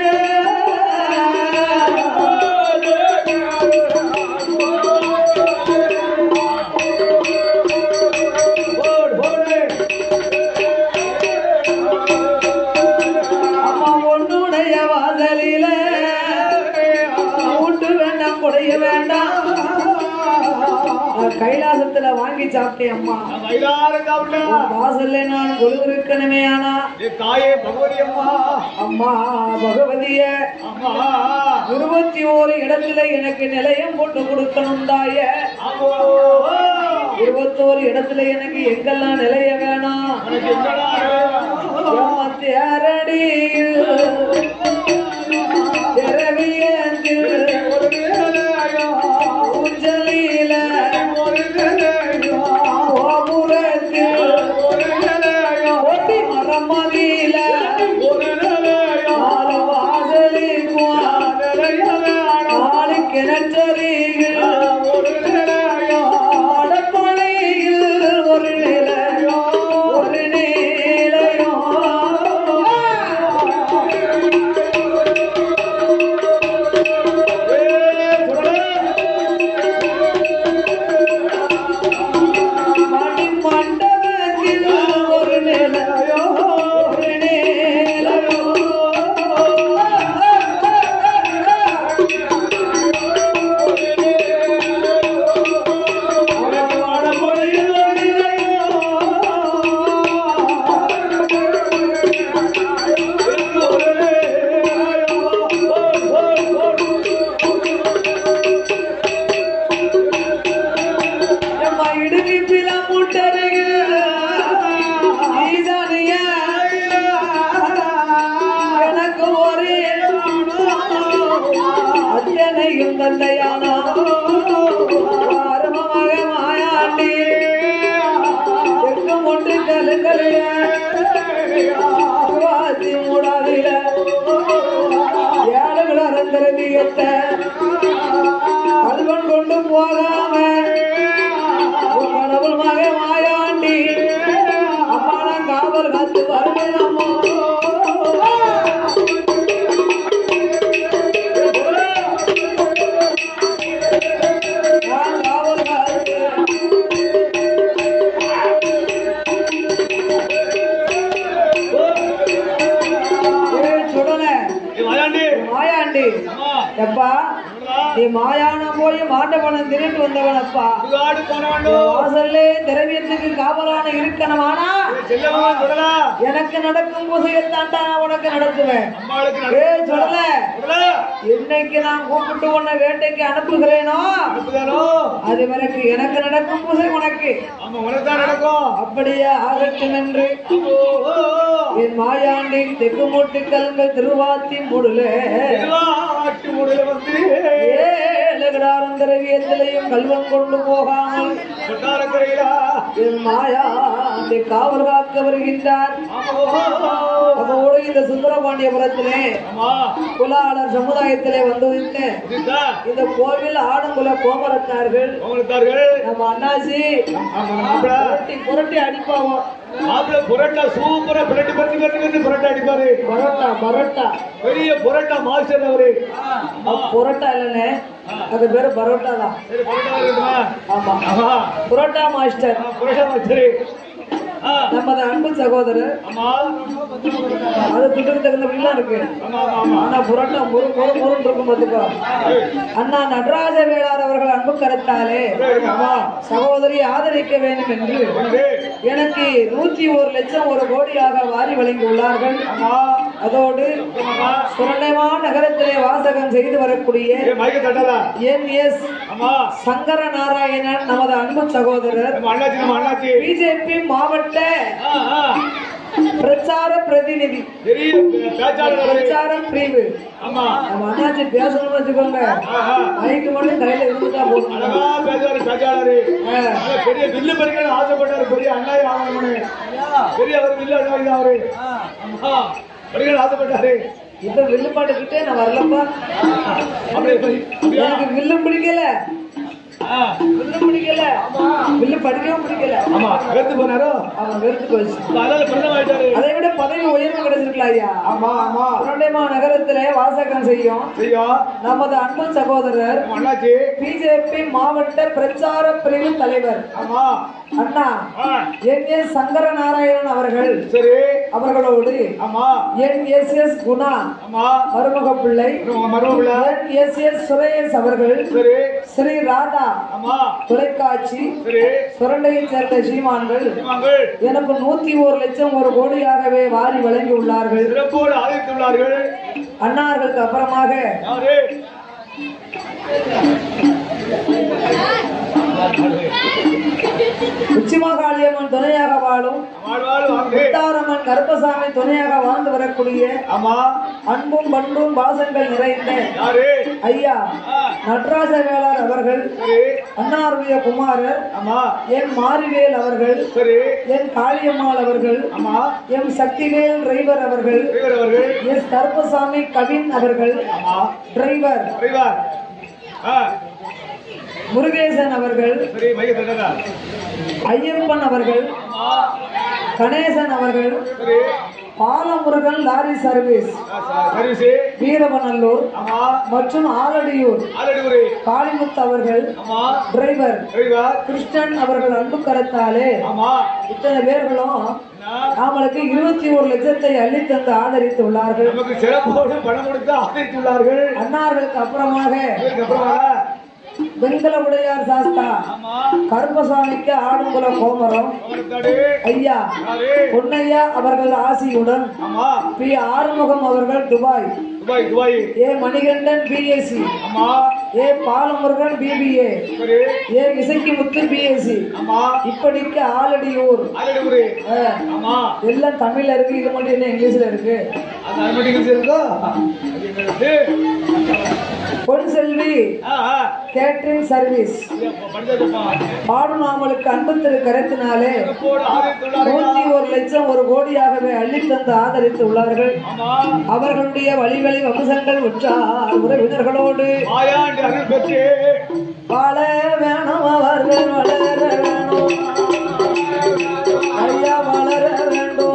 S1: அம்மா உன்னுடைய வாசலில கூட்டு வேண்டாம் குடைய வேண்டாம் நான் கைலாசத்துல வாங்கி சாப்பிட்டேன் அம்மா உன் வாசல்ல நான் கொலுவிருக்கணுமே ஆனா
S2: தாயே பகவதி அம்மா
S1: அம்மா பகவதிய
S2: அம்மா
S1: இருபத்தி ஓரு இடத்துல எனக்கு நிலையம் போட்டு கொடுக்கணும் தாய
S2: ஆமோ
S1: இருபத்தோரு இடத்துல எனக்கு எங்கெல்லாம் நிலைய வேணாம்
S2: உனக்கு என்னடா
S1: எம்மத்தி அரடியில் திரவியத்தில்
S2: ஒரு வேலையா
S1: ஊஞ்சலில தந்தையானா அருமமக மாயாண்டி எங்கும் ஒன்று கலுக்கலைய வாசி மூடாதில ஏழுகள் அறந்திரவியத்த கல்வன் கொண்டு போகாம உன் கடவுள் மக மாயாண்டி அம்மா நான் காவல் காத்து வருவேன் அம்மா நான் காவல் காத்து ஏய் சுடல
S2: ஏய், வாயாண்டி.
S1: மாயாண்டி
S2: அம்மா,
S1: எப்பா
S2: சொல்றா.
S1: நீ மாயானம் போய் மாண்டவனம் திருட்டு வந்தவனப்பா
S2: சுடுகாடு போன வேண்டும்.
S1: வாசல்லே திரவியத்துக்கு காவலான இருக்கணுமானா
S2: ஏய், செல்லம்மா, சுடலா.
S1: எனக்கு நடக்கும் பூசையத்தாண்டா நான் உனக்கு நடத்துவேன்
S2: அம்மாளுக்கு நடு-
S1: ஏய் சொல்லல
S2: சுடலா.
S1: இன்னைக்கு நான் கூப்பிட்டு உன்னை வேட்டைக்கு அனுப்புகிறேனோ
S2: அனுப்புதானோ?
S1: அது வரைக்கும் எனக்கு நடக்கும் பூசை உனக்கு
S2: ஆமா, உனக்குதான் நடக்கும்.
S1: அப்படியே ஆகட்டும் என்று
S2: ஓ, ஓ, ஓ.
S1: என் மாயாண்டி தெற்கு மூட்டு கலங்கள் திருவாத்தி மூடல
S2: திருவாட்டு மூடுல வந்து
S1: ஏழுகிறாரம் திரவியத்திலையும் கல்வம் கொண்டு போகாமல்
S2: கொட்டாரக்கரையிலா.
S1: என் மாயாண்டி காவல் காக்க வருகின்றார்
S2: ஆமா, ஓ, ஓ, ஓ.
S1: அதோடு இந்த சுந்தரபாண்டியபுரத்திலே
S2: ஆமா,
S1: குலாளர் சமுதாயத்திலே வந்து வைத்து
S2: இதுதான்
S1: இந்த கோவில் ஆடங்குல கோபரத்தார்கள்
S2: அவங்களுக்கார்கள்.
S1: நம்ம அண்ணாச்சி
S2: ஆமா, மாப்பிள.
S1: புரட்டி புரட்டி அடிப்பாவோ
S2: மாப்பிள புரட்டா சூப்பரா புரட்டி பத்தி பத்தி பத்தி புரட்டா அடிப்பாரு
S1: பரோட்டா பரோட்டா
S2: பெரிய புரட்டா மாஸ்டர் அவரு
S1: புரோட்டா இல்லைண்ணே அது பேரு பரோட்டா தான்
S2: சரி புரட்டா இருக்குமா
S1: ஆமா
S2: ஆமா
S1: புரோட்டா மாஸ்டர்
S2: ஆ, புரட்டா மாஸ்டர் ஆ,
S1: நமது அன்பு சகோதரர்
S2: ஆமா
S1: அது துட்டுக்கு தகுந்தபடிலாம் இருக்கு
S2: ஆமா ஆமா ஆமா
S1: ஆனா புரோட்டா முறு முறு முருன்னு இருக்கும் பார்த்துக்கோ அண்ணா நடராஜ வேளார் அவர்கள் அன்பு கருத்தாலே
S2: ஆமா
S1: சகோதரி ஆதரிக்க வேண்டும் என்று
S2: வந்து,
S1: எனக்கு நூத்தி ஒரு லட்சம் ஒரு கோடியாக வாரி வழங்கி உள்ளார்கள்
S2: ஆமா
S1: அதோடு
S2: ஆமா
S1: சுரண்டைமா நகரத்திலே வாசகம் செய்து வரக்கூடிய
S2: ஏ மைக்க தட்டாதா
S1: என் எஸ்
S2: ஆமா
S1: சங்கர நாராயணன் நமது அன்பு சகோதரர்
S2: நம்ம அண்ணாச்சி நம்ம அண்ணாச்சி
S1: பிஜேபி மாவட்ட
S2: ஆ, ஆ.
S1: பிரச்சார பிரதிநிதி
S2: பெரிய பேச்சாளர் அவரு
S1: பிரச்சாரம் பிரிவு
S2: ஆமா
S1: நம்ம அண்ணாச்சி பேசணும்னு வச்சுக்கோங்க
S2: ஆஹா.
S1: மைக்கு மட்டும் கையில இருந்துட்டா போதும்
S2: அழகா பேசுவாரு பேச்சாளரு
S1: ஆ.
S2: நல்ல பெரிய வில்லு படிக்கணும்னு ஆசைப்பட்டாரு பெரிய அண்ணாய் ஆகணும்னு பெரிய அவர் வில்லு அண்ணாய் அவரு ஆமா படிக்கணும்னு ஆசைப்பட்டாரு
S1: இப்ப வில்லுப்பாட்டுக்கிட்டே நான் வரலப்பா
S2: அப்படி அப்படியா
S1: எனக்கு வில்லும் பிடிக்கல
S2: ஆ.
S1: வில்லும் பிடிக்கல வில்லு படிக்கவும் பிடிக்கல
S2: ஆமா வெறுத்து போனாரோ
S1: அவன் வெறுத்து போச்சு
S2: அதனால பிரதம ஆயிட்டாரு
S1: அதை விட பதவி உயர்வு கிடைச்சிருக்கலாம் ஐயா
S2: ஆமா ஆமா
S1: புரண்டைமா நகரத்திலே வாசகம் செய்யும்
S2: செய்யும்
S1: நமது அன்பு சகோதரர்
S2: நம்ம அண்ணாச்சி
S1: பிஜேபி மாவட்ட பிரச்சார பிரிவு தலைவர்
S2: ஆமா
S1: அண்ணா
S2: ஆ.
S1: என் எஸ் சங்கர நாராயணன் அவர்கள்
S2: சரி
S1: அவர்களோடு
S2: ஆமா
S1: என் எஸ் எஸ் குணா
S2: ஆமா
S1: மருமக பிள்ளை
S2: உங்க மருமகள
S1: என் எஸ் எஸ் சுரேஷ் அவர்கள்
S2: சரி
S1: ஸ்ரீ ராதா
S2: ஆமா
S1: தொலைக்காட்சி
S2: சரி
S1: சுரண்டையைச் சேர்ந்த சீமான்கள்
S2: வாங்கள்
S1: எனக்கு நூத்தி ஒரு லட்சம் ஒரு கோடியாகவே வாரி வழங்கி உள்ளார்கள்
S2: சிறப்போடு ஆதரித்துள்ளார்கள்
S1: அன்னார்களுக்கு அப்புறமாக
S2: யாரு
S1: உச்சிமாகாளியம்மன் துணையாக வாழும்
S2: வாழ்வாள் வாங்க
S1: முத்தாரம்மன் கருப்பசாமி துணையாக வாழ்ந்து வரக்கூடிய
S2: ஆமா
S1: அன்பும் பண்பும் பாசங்கள் நிறைந்த
S2: யாரு
S1: ஐயா
S2: ஆ,
S1: நடராஜ வேளார் அவர்கள்
S2: சரி
S1: அன்னாருடைய குமாரர்
S2: ஆமா
S1: என் மாரிவேல் அவர்கள்
S2: சரி
S1: என் காளியம்மாள் அவர்கள்
S2: ஆமா
S1: எம் சக்திவேல் டிரைவர் அவர்கள்
S2: டிரைவர் அவர்கள்
S1: எஸ் கருப்பசாமி கவின் அவர்கள்
S2: ஆமா
S1: டிரைவர்
S2: டிரைவர் ஆ
S1: முருகேசன் அவர்கள்
S2: சரி மைய தட்டதா
S1: ஐயப்பன் அவர்கள்
S2: ஆமா
S1: கணேசன் அவர்கள்
S2: சரி
S1: Balamurugan lorry service
S2: service
S1: Veeravanallur
S2: ஆமா
S1: மற்றும் ஆலடியூர்
S2: ஆல்ரெடி ஒரு
S1: காளிமுத்து அவர்கள்
S2: ஆமா
S1: டிரைவர்
S2: டிரைவர்
S1: கிருஷ்ணன் அவர்கள் அன்பு கரத்தாலே
S2: ஆமா
S1: இத்தனை பேர்களும்
S2: என்ன?
S1: நாமளுக்கு இருபத்தி ஒரு லட்சத்தை அள்ளி தந்து ஆதரித்து உள்ளார்கள்
S2: நமக்கு சிறப்போடு பணம் கொடுத்து ஆதரித்துள்ளார்கள்
S1: அன்னார்களுக்கு அப்புறமாக
S2: இதுக்கு அப்புறமா
S1: வெங்கல உடையார் சாஸ்தா
S2: ஆமா
S1: கருப்பசாமிக்கு ஆடுங்குல கோமரம்
S2: அவனுக்காடு
S1: ஐயா
S2: யாரு
S1: பொன்னையா அவர்கள் ஆசியுடன்
S2: ஆமா
S1: பி ஆறுமுகம் அவர்கள் துபாய்
S2: துபாய் துபாய்
S1: ஏ மணிகண்டன் பிஎஸ்சி
S2: ஆமா
S1: ஏ பாலமுருகன் பிபிஏ
S2: சரி
S1: ஏ இசைக்கு முத்து பிஎஸ்சி
S2: ஆமா
S1: இப்படிக்கு ஆலடியூர்
S2: ஆல்ரெடி ஒரு
S1: ஆ,
S2: ஆமா
S1: எல்லாம் தமிழ்ல இருக்கு இது மட்டும் என்ன இங்கிலீஷ்ல இருக்கு
S2: அந்த அனுமதிகள் இருக்கோ அது என்னது
S1: பொன் செல்வி
S2: ஆ ஆ
S1: கேட்டரிங் சர்வீஸ்
S2: படிச்சப்பா
S1: பாடுநாமலுக்கு அன்பு திரு கருத்தினாலே
S2: போடு ஆதித்துள்ளாரா
S1: நூத்தி ஒரு லட்சம் ஒரு கோடியாகவே அள்ளித்தந்து ஆதரித்து உள்ளார்கள்
S2: ஆமா
S1: அவர்களுடைய வழிவழி வம்சங்கள் உற்றார் உறவினர்களோடு
S2: ஆயாண்டு அருள் பெற்று
S1: வாழ வேணும் அவர்கள் வளர வேணும் ஐயா வளர வேண்டும்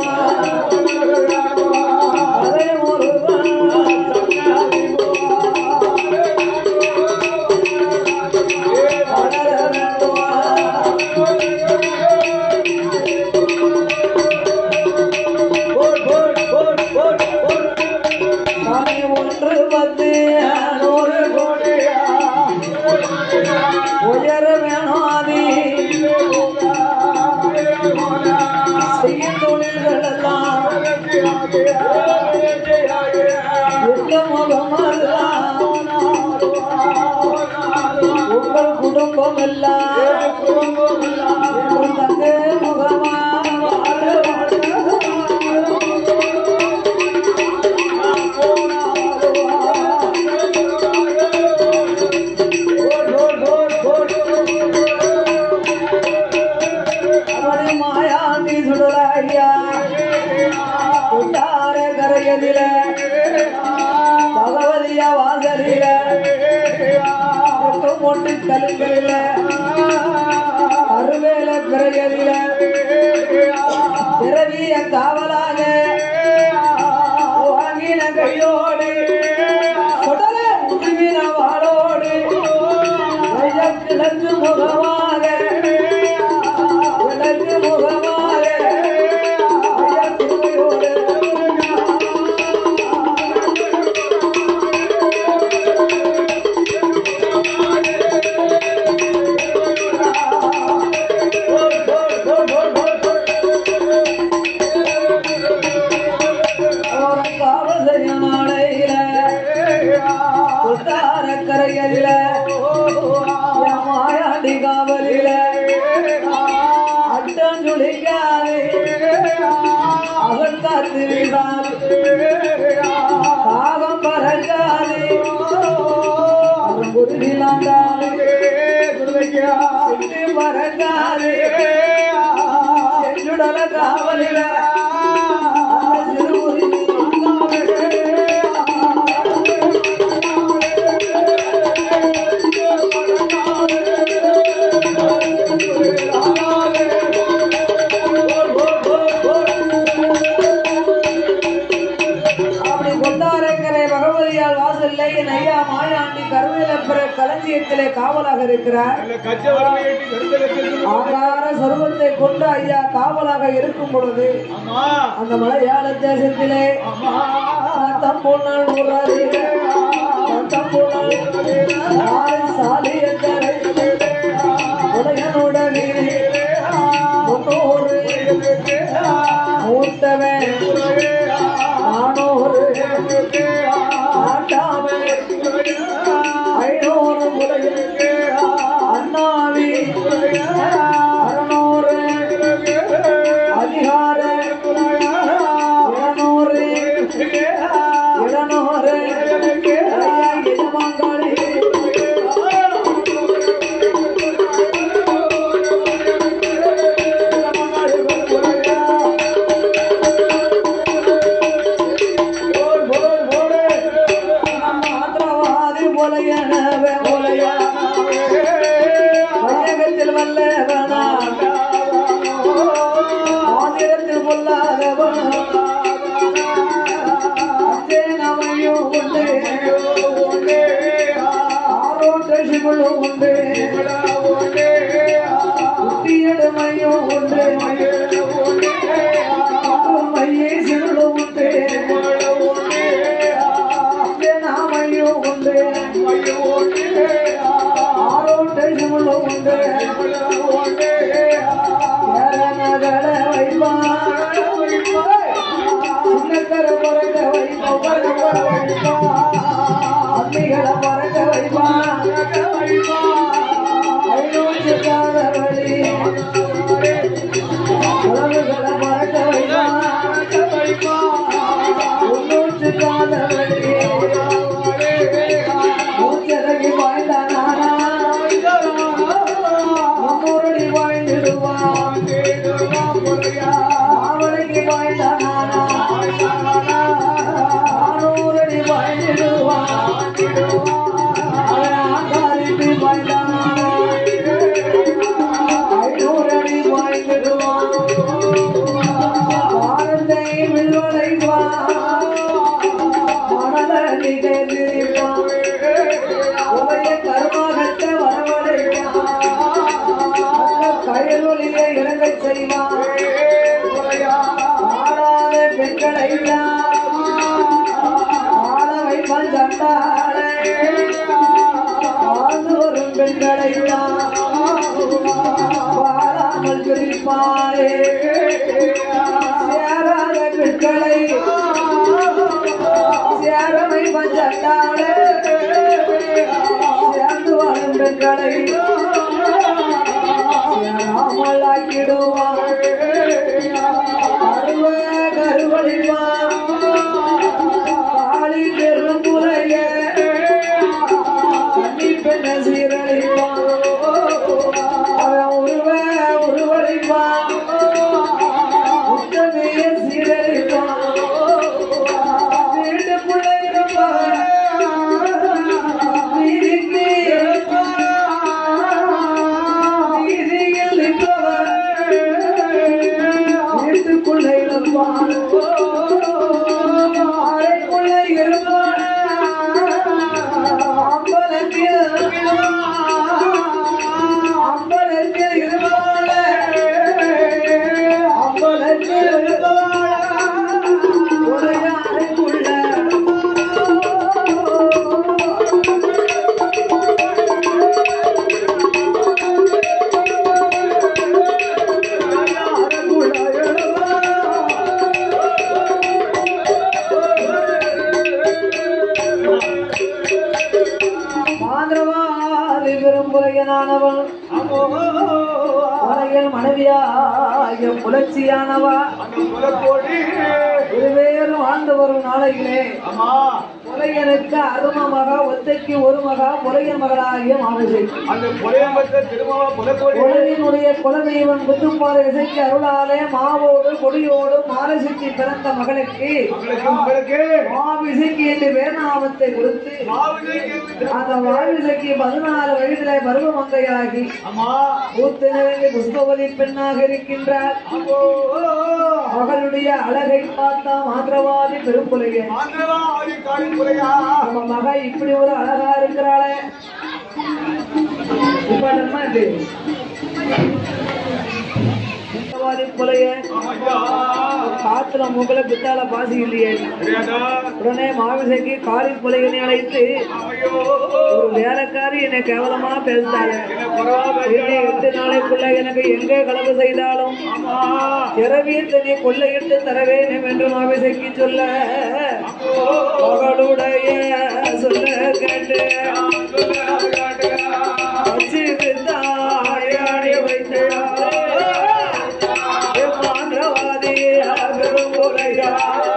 S1: அதே ஒருவன் வளர வேண்டும் சாமி ஒன்று வந்து நூறு கோடியா உயர வேணும் ஆதி செய்யும் தொழில்கள் எல்லாம் எந்த முகமதுதான் உங்கள் குடும்பம் எல்லாம் என்றும் தங்க முகமாக வாழ அவனை மாயாண்டி சுடலாயா கொண்டார கரையதில பகவதிய வாசலில மொட்டு மொட்டு கலுங்களில அருவேல கரையதில பிறவிய காவலாக வாங்கின கையோடு சுடல உருவின வாளோடு கிழக்கு முகமாக கிழக்கு முகமாக ஐயா திருவையோடு காவல் நாளையில கொட்டார கரையில மாயாண்டி காவலில அட்டம் சுழிக்காது அகழ்காத்து விடாது காகம் பறக்காது குருவிலாண்டாது சிட்டு பறக்காது செஞ்சுடல காவலில அந்த சிறுகுருவி அப்படி கொண்டாரக்கரை பகவதியால் வாசல்ல என் ஐயா மாயாண்டி கருவேலப்புற களஞ்சியத்திலே காவலாக இருக்கிறார்
S2: கச்ச வரலை ஏற்றி கருத்தலுக்கு
S1: ஆகார சர்வத்தை கொண்டு ஐயா காவலாக இருக்கும் பொழுது
S2: ஆமா
S1: அந்த மலையாள தேசத்திலே
S2: ஆமா
S1: தம்பொன்னல் ஊராரிலே தம்பொன்னல் ஆறு சாலியக்கரை உடையனோட வீடு முன்னூறு மூத்தவன் நானூறு ஆண்டாமே ஐநூறு முறையில் அண்ணாவி அறுநூறு அதிகார இருநூறு இருநூறு ஐயா எஜமான்காரி மாத்திரவாதி போலையனவே போலையா வையகத்தில் வல்லவனா ஆதிரத்தில் பொல்லாதவனா அத்தேனமையும் உண்டு ஆரோட்டசிகளும் உண்டு குட்டியடுமையும் உண்டு மையை சிறுளும் உண்டு அத்தேனாமையும் உண்டு ஆரோட்டசிகளும் உண்டு ஏறநகர வைப்பான் சின்னக்கர பறக்க வைப்பான் அன்னிகளை பறக்க வைப்பான் கேட்டிருப்பான் உடைய கருமாகத்த வரவழைப்பான் நல்ல கயலொலியை இறங்கச் செய்வான் ஆடாத பெண்களை ஆட வைப்பான் சண்டாளை வாழ்ந்து வரும் பெண்களை வாழாமல் பிரிப்பாரே சேராத பெண்களை சேரவை பஞ்சட்டாளே சேர்ந்து வாழும் பெண்களை சேராமல் ஆக்கிடுவார் அருவ கருவழிவான் காளி பெருந்துரைய கன்னி பெண்ண சீரழிப்பான் அவன் உருவ உருவழிப்பான் உத்தமைய சீரழிப்பான் வீட்டுக்குள்ள இருப்பான் வீதிக்கு வீதியில் நிற்பவன் வீட்டுக்குள்ள இருப்பான் அறைக்குள்ள இருப்பான் அம்பலத்தில் அம்பலத்தில் இருப்பான் அம்பலத்தில் இருப்பான் உடைய அறைக்குள்ள மாந்திரவாதி பெரும்புரையனானவன் உலகில் மனைவியாய புலர்ச்சியானவா இருவேறு வாழ்ந்து வரும் நாளையிலே புலையனுக்கு அரும மகா ஒத்தைக்கு ஒரு மகா புலைய மகளாகிய மாமிசை
S2: அந்த புலையம்பட்ட திருமாவா புலக்கோடி
S1: உலகினுடைய குலதெய்வன் குத்துப்பாறை இசைக்கு அருளாலே மாவோடு கொடியோடு மாலசிக்கு பிறந்த மகனுக்கு
S2: உங்களுக்கு உங்களுக்கு
S1: மாவிசைக்கு என்று வேர்நாமத்தை கொடுத்து
S2: மாவுதைக்கு
S1: அந்த மாவிசைக்கு பதினாலு வயதிலே பருவமங்கையாகி
S2: அம்மா
S1: பூத்து நிறைந்து புஷ்பவதி பெண்ணாக இருக்கின்றார்
S2: அப்போ
S1: மகளுடைய அழகை பார்த்தா மாந்திரவாதி பெரும்புலைய
S2: ஆந்திரவா ஆதி காளி புலையா
S1: நம்ம மக இப்படி ஒரு அழகா இருக்கிறாளே இப்ப நம்ம இது மாந்திரவாதி புலைய
S2: ஐயா
S1: காத்துல மூக்கல பித்தால பாசி இல்லையே
S2: தெரியாதா
S1: உடனே மாவிசைக்கு காளி புலையனை அழைத்து
S2: ஐயோ
S1: ஒரு வேலைக்காரி என்னை கேவலமா பேசிட்டாங்க
S2: என்ன பரவாயில்லை
S1: என்னை எட்டு நாளைக்குள்ள எனக்கு எங்கே களவு செய்தாலும்
S2: ஆமா
S1: திரவியத்தை நீ கொள்ளையிட்டு தர வேண்டும் என்று மாவிசைக்கு சொல்ல மகளுடைய சொல்ல கேட்டு வச்சிட்டு தாயாடி வைத்தாரே. என் மாந்திரவாதி பெரும்புரையா.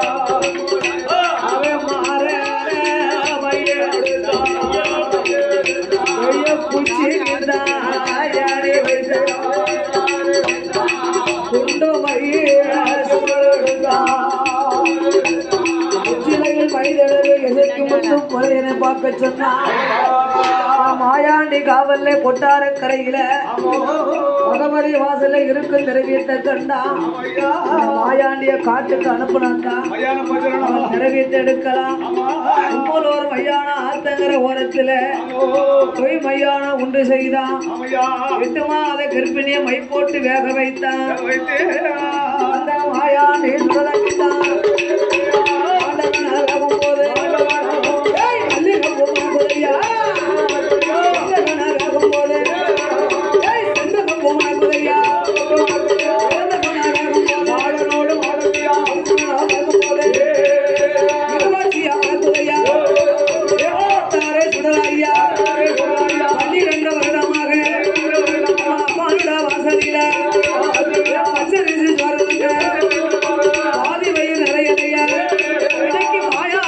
S1: அவன் மாற மையெடுத்தான். கையை பிடிச்சிட்டு தாயாடி வைத்தாரே. குண்டு மைய சுழலுதான். உச்சிலையில் மைதழகு எதற்கு மட்டும் கொலையனை பார்க்க சொன்னான் மாயாண்டி காவல்ல கொட்டார கரையில பகவதி வாசல்ல இருக்கும் திரவியத்தை கண்டான் அந்த மாயாண்டிய காட்டுக்கு அனுப்புனாக்கா
S2: மயான பஜரணம்
S1: அவன் திரவியத்தை எடுக்கலாம் உம்மலோர் மையான ஆத்தங்கர ஓரத்துல பொய் மையான உண்டு செய்தான்
S2: ஆமையா
S1: எட்டு மாத கர்ப்பிணிய மை போட்டு வேக வைத்தான்
S2: வைத்து
S1: அந்த மாயாண்டி சுழலித்தான் ஆண்டவனாகவும் போது ஏய், மல்லிகைப்பூ மணக்குதையா? ஆண்டவனாகவும் போது ஏய், செண்பகப்பூ மணக்குதையா? ஆண்டவனாகவும் போது வாழனோடு வாழவியா? ஆண்டவனாகவும் போது இருவாட்சியா மணக்குதையா? ஏத்தாரே சுடலையா? பன்னிரண்டு வருடமாக அம்மாவோட வாசலில பச்சரிசி சோறுங்க ஆதி வயிறு நிறையலையா இன்னைக்கு மாயா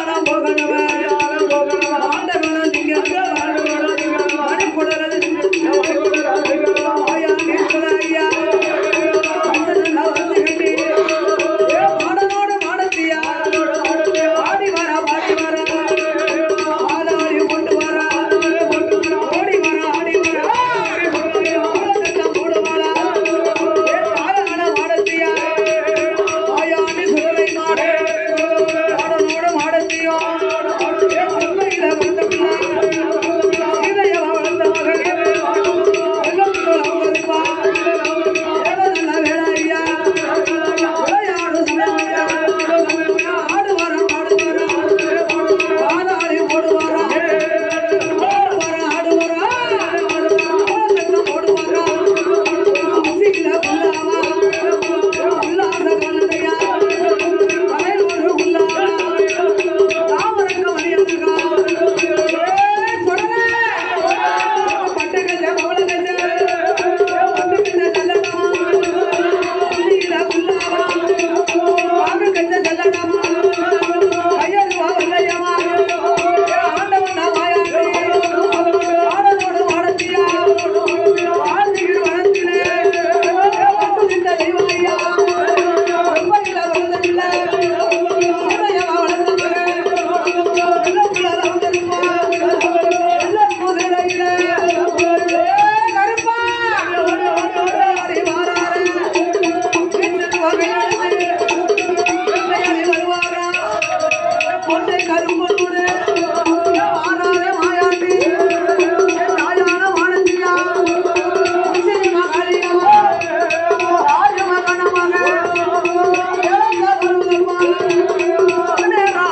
S1: கொண்டை கரும்பொருளே ஆறாத மாயாண்டி ராஜான வானந்தியா நிச்சயமா காளியம்மா ராஜமகனமாக இழந்த வருவதம்மா அநேகா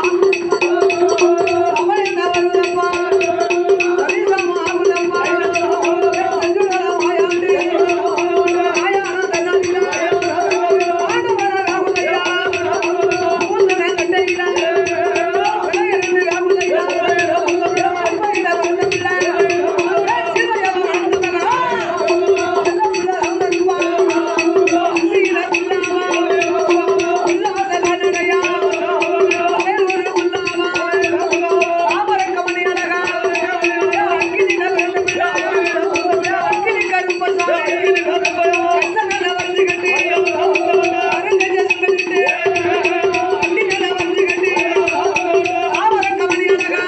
S1: அமைந்த வருவதம்மா சரிசமா ஆகுதம்மா சஞ்சுடர மாயாண்டி மாயான தன்னதியா ஆண்டவர ராகுதையா மூந்தர கண்டையில விளையிருந்து ராகுதையா அம்மையில வந்தமில்ல சிவையா வந்தமகா செல்லமுள்ள ராமருவா அசியில உள்ளாவா உள்ளாத கண்ணடையா வேறொரு உள்ளாவா தாமரை கமலி அழகா அக்கினில வந்தமில்ல அக்கினி கருப்பசாமி கசகல வந்து கட்டி அரங்கஜ சுமந்துட்டு அக்கினில வந்து கட்டி தாமரை கமலி அழகா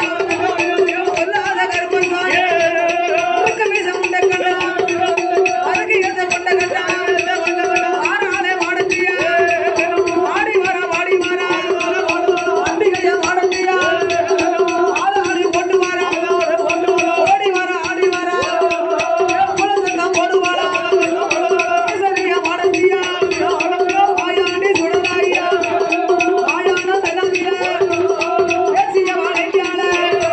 S1: சொல்லாத கருப்பசாமி முறுக்கு மீச முண்டை கண்டா அருகியத கொண்ட கண்டா ஆறாலே வாடத்தியா வாடி வர வாடி வர அம்பிகைய வாடத்தியா ஆளாளி கொண்டு வர ஓடி வர ஆடி வர குலசங்கம் போடுவாளா சரியா வாடத்தியா வாயாண்டி சுடலாயா வாயான தனவியா தேசிய வாழைக்கால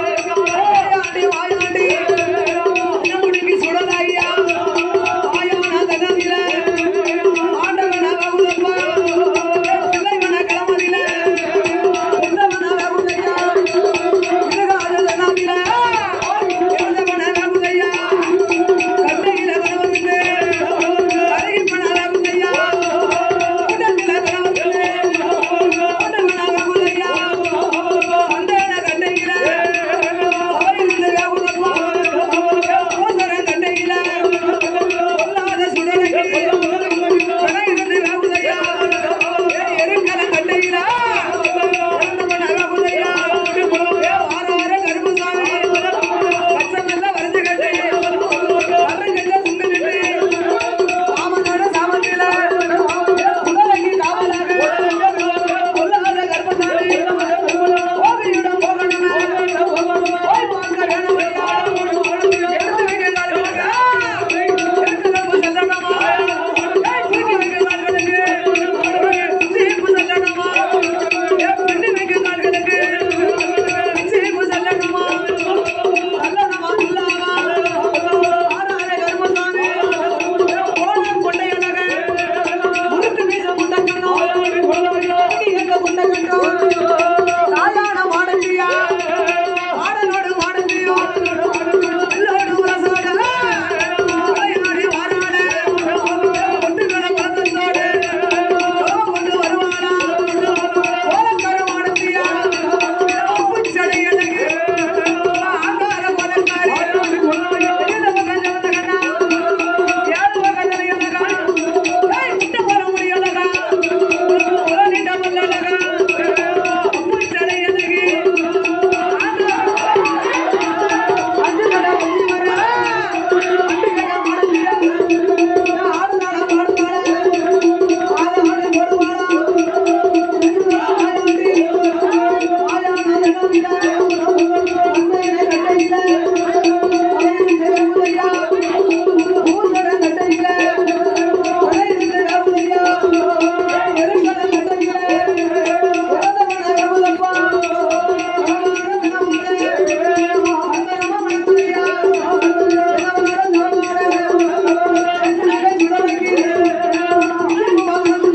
S1: வாயாண்டி வாயாண்டி நம்முடிக்கு சுடலாயா வாயான தனவில ஆண்டவன வகுதப்பா பிள்ளைவன கிளமதில சொந்தவன வகுதையா மிருகாத தனவில எழுந்தவன வகுதையா கட்டையில வரவந்து அருகிப்பன வகுதையா கூட்டத்தில வரவந்து ஆண்டவன வகுதையா அந்தன கண்டையில அவையிருந்து வகுதப்பா கோசர கண்டையில சொல்லாத சுடலைக்கு கடையிருந்து வகுதையா எருக்கல கண்டையில இறந்தவன வகுதையா ஆறார கருமசாமி பச்சமெல்லாம் வரைஞ்சு கட்டி அரங்கல்ல சுண்டுகிட்டு சாமனோட சாமத்தில உடலைக்கு காவலாக கொல்லாத கர்ப்பசாமி கோவிலிடம் போகணுமே போய் பார்க்க வேணும் ஐயா. எடுத்து வைக்க கால்களுக்கு எடுத்து வைப்பு செல்லணுமா ஏய், தூக்கி வைக்க கால்களுக்கு சீப்பு செல்லணுமா ஏய், பின்னி வைக்க கால்களுக்கு சீப்பு செல்லணுமா நல்லனமா இல்லாமா ஆறாரே கர்மசாமி கோலம் கொண்டையழக முறுக்கு மீச முண்டக்கண்ணோ எங்க முண்டக்கண்ணோ தாயான மாடந்தியா மாடலோடு மாடந்தியோ எல்லோடு உரசோட வாயாடி வாராட ஒட்டுகள பழக்கத்தோடு கொண்டு வருவானா கோலக்கரு மாடந்தியா உப்புச்சடை எனக்கு ஆங்கார பதக்காரி எந்த பக்கம் ஜவந்த கண்ணா ஏழு பக்கம் ஜலையழகா ஏய் முட்டை போட முடியலகா உலகிட்ட வல்லழகா உப்புச்சடை எனக்கு அஞ்சு தடவை ஒண்ணி வர அண்டிகைய மாடந்தியா ஆடுதாடா பாடுதாடா ஆட ஆடு போடுவாடா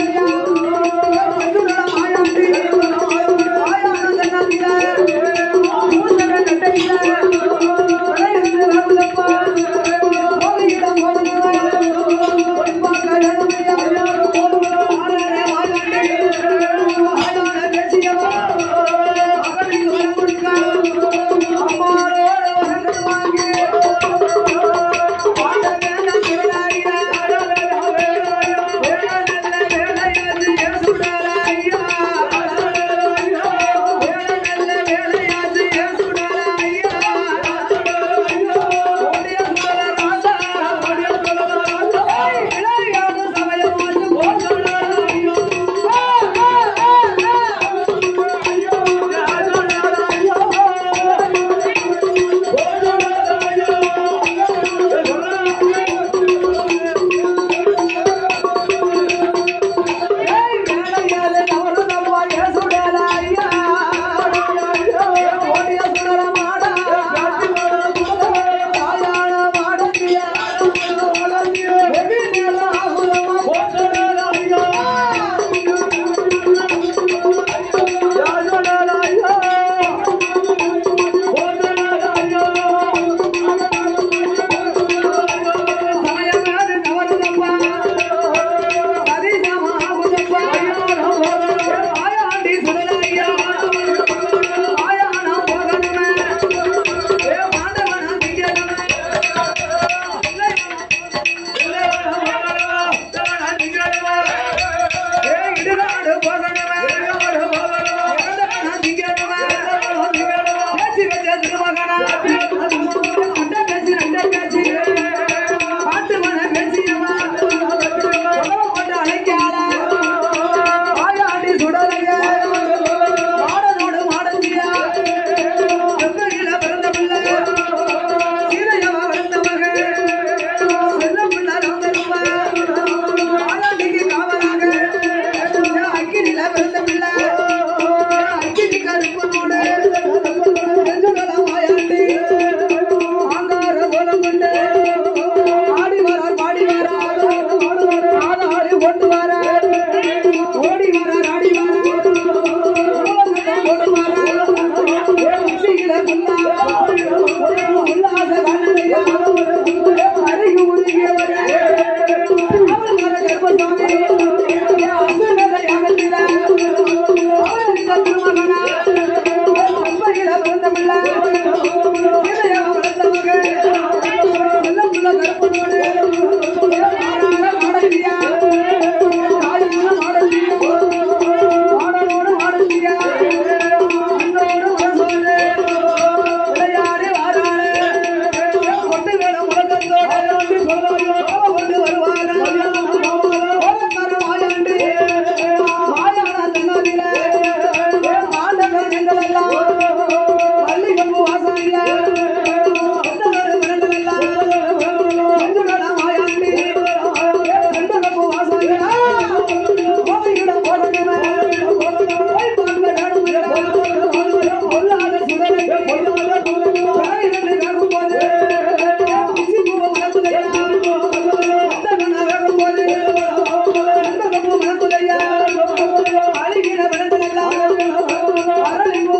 S1: ஆயா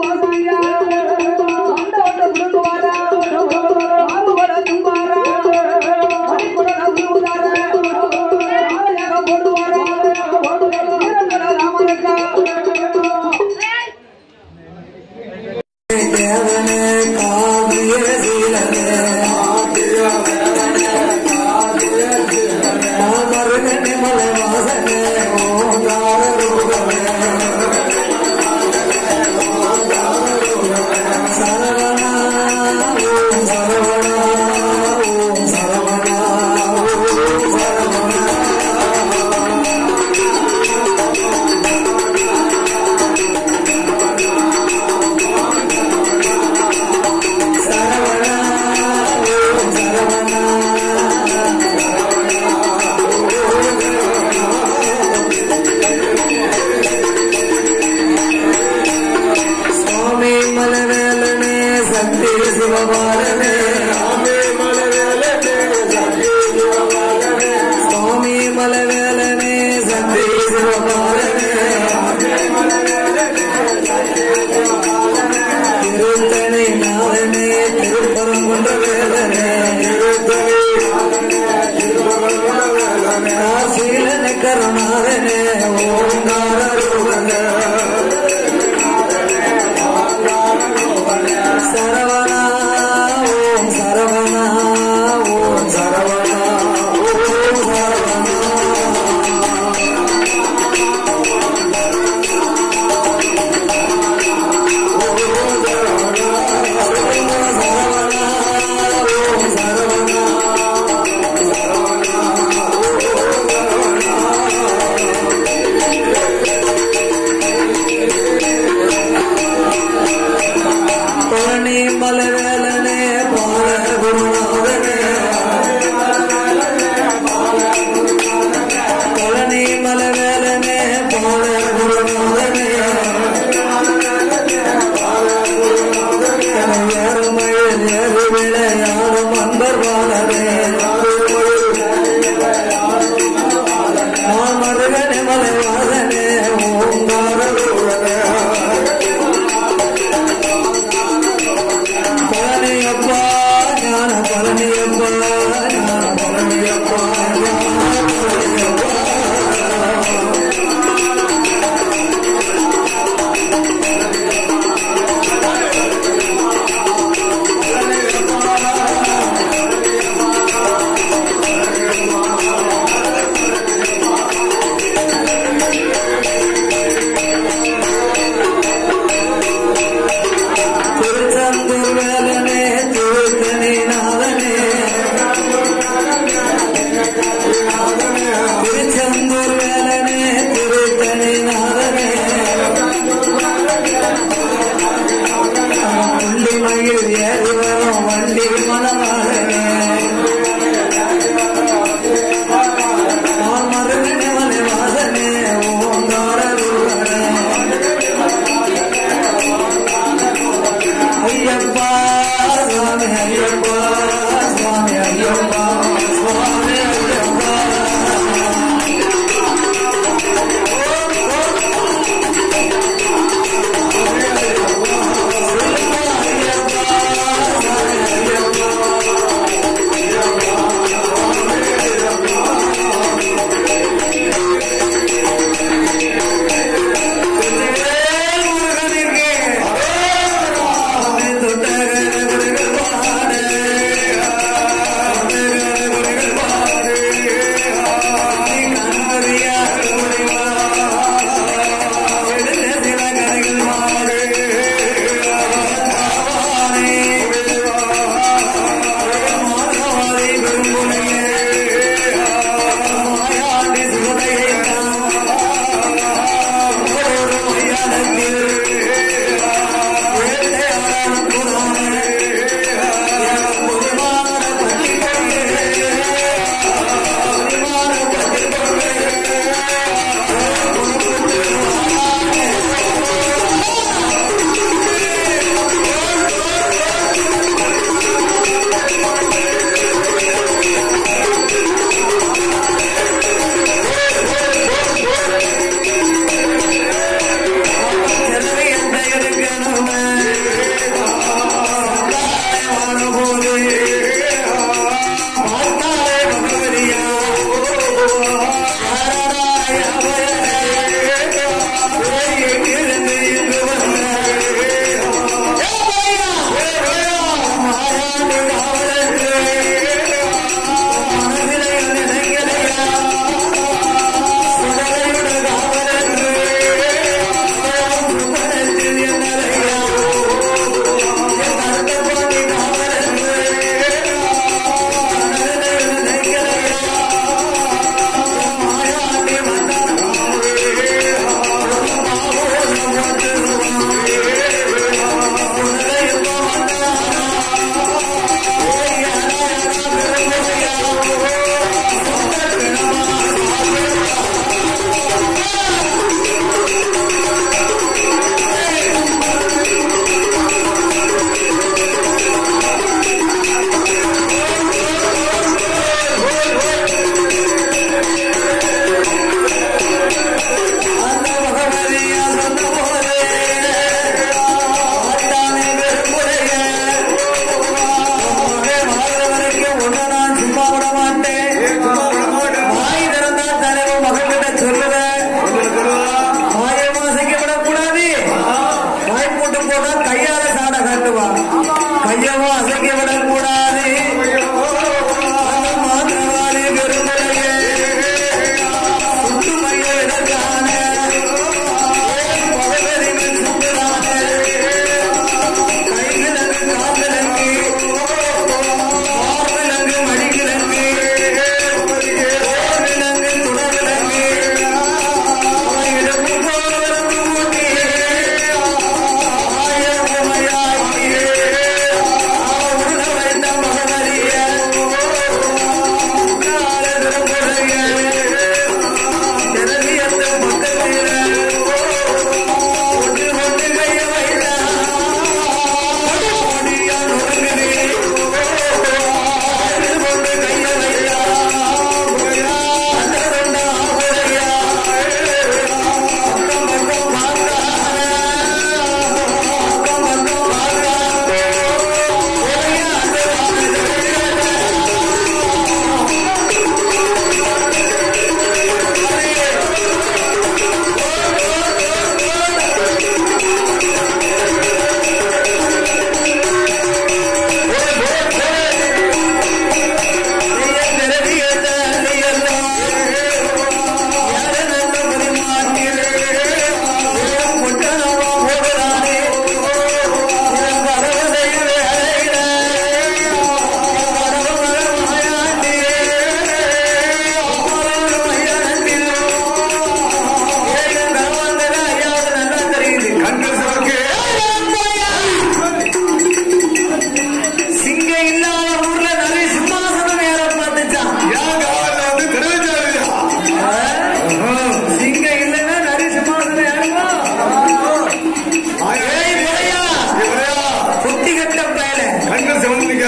S1: வாசனையா ஆண்ட வந்த புடுங்க வாரா ஆறு வர தும்பாரா மணிக்குட நம்புதாரா ஆலையாக போடுவாரா வீரங்கட ராமனுக்கா
S3: சுவாமி மலவேலனே சக்தி சிவபாலனே சுவாமி மலவேலனே சக்தி சிவபாலனே சுவாமி மலவேலனே சக்தி சிவபாலனே திருத்தணி நாதனே திருப்பரங்குன்ற வேலனே காசீலன கருணாதனே ஓங்கார ரூபனே சரவணா ஓம் சரவணா ஓம் சரவணா ஓம் சரவணா பழனி மலவேலனே பால குருநாதனே பழனி மலவேலனே பால குருநாதனே ஏறுமயில் ஏறு விளையாடும் அன்பர் பாலனே மாமருகனே மலைவாதனே ஓங்கார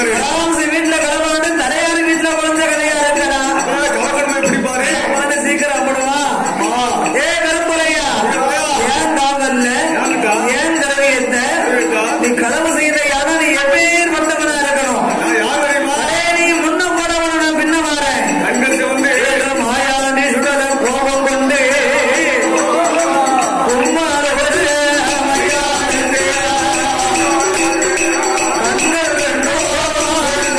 S2: பாரு
S3: ராமசி வீட்டுல கிளம்பு தடையாறு வீட்டுல குழந்தை கதையா இருக்கிறா
S2: கவர்மெண்ட் எப்படி பாரு
S3: குழந்தை சீக்கிரம் அப்படுவா ஏ கருப்பலையா ஏன் தாங்கல்ல
S2: ஏன்டா?
S3: ஏன் திரவியத்த
S2: திரவியத்தா?
S3: நீ களவு செய்த யாரும் நீ எப்பேர் பட்டவனா இருக்கணும்
S2: நான் யார் தெரியுமா
S3: அதே நீ முன்ன போடவன நான் பின்ன மாறேன்
S2: கண்களுக்கு வந்து
S3: மாயாண்டி சுடல கோபம் கொண்டு உம்மால ஒரு மயானந்தே. கண்கள் ரெண்டோ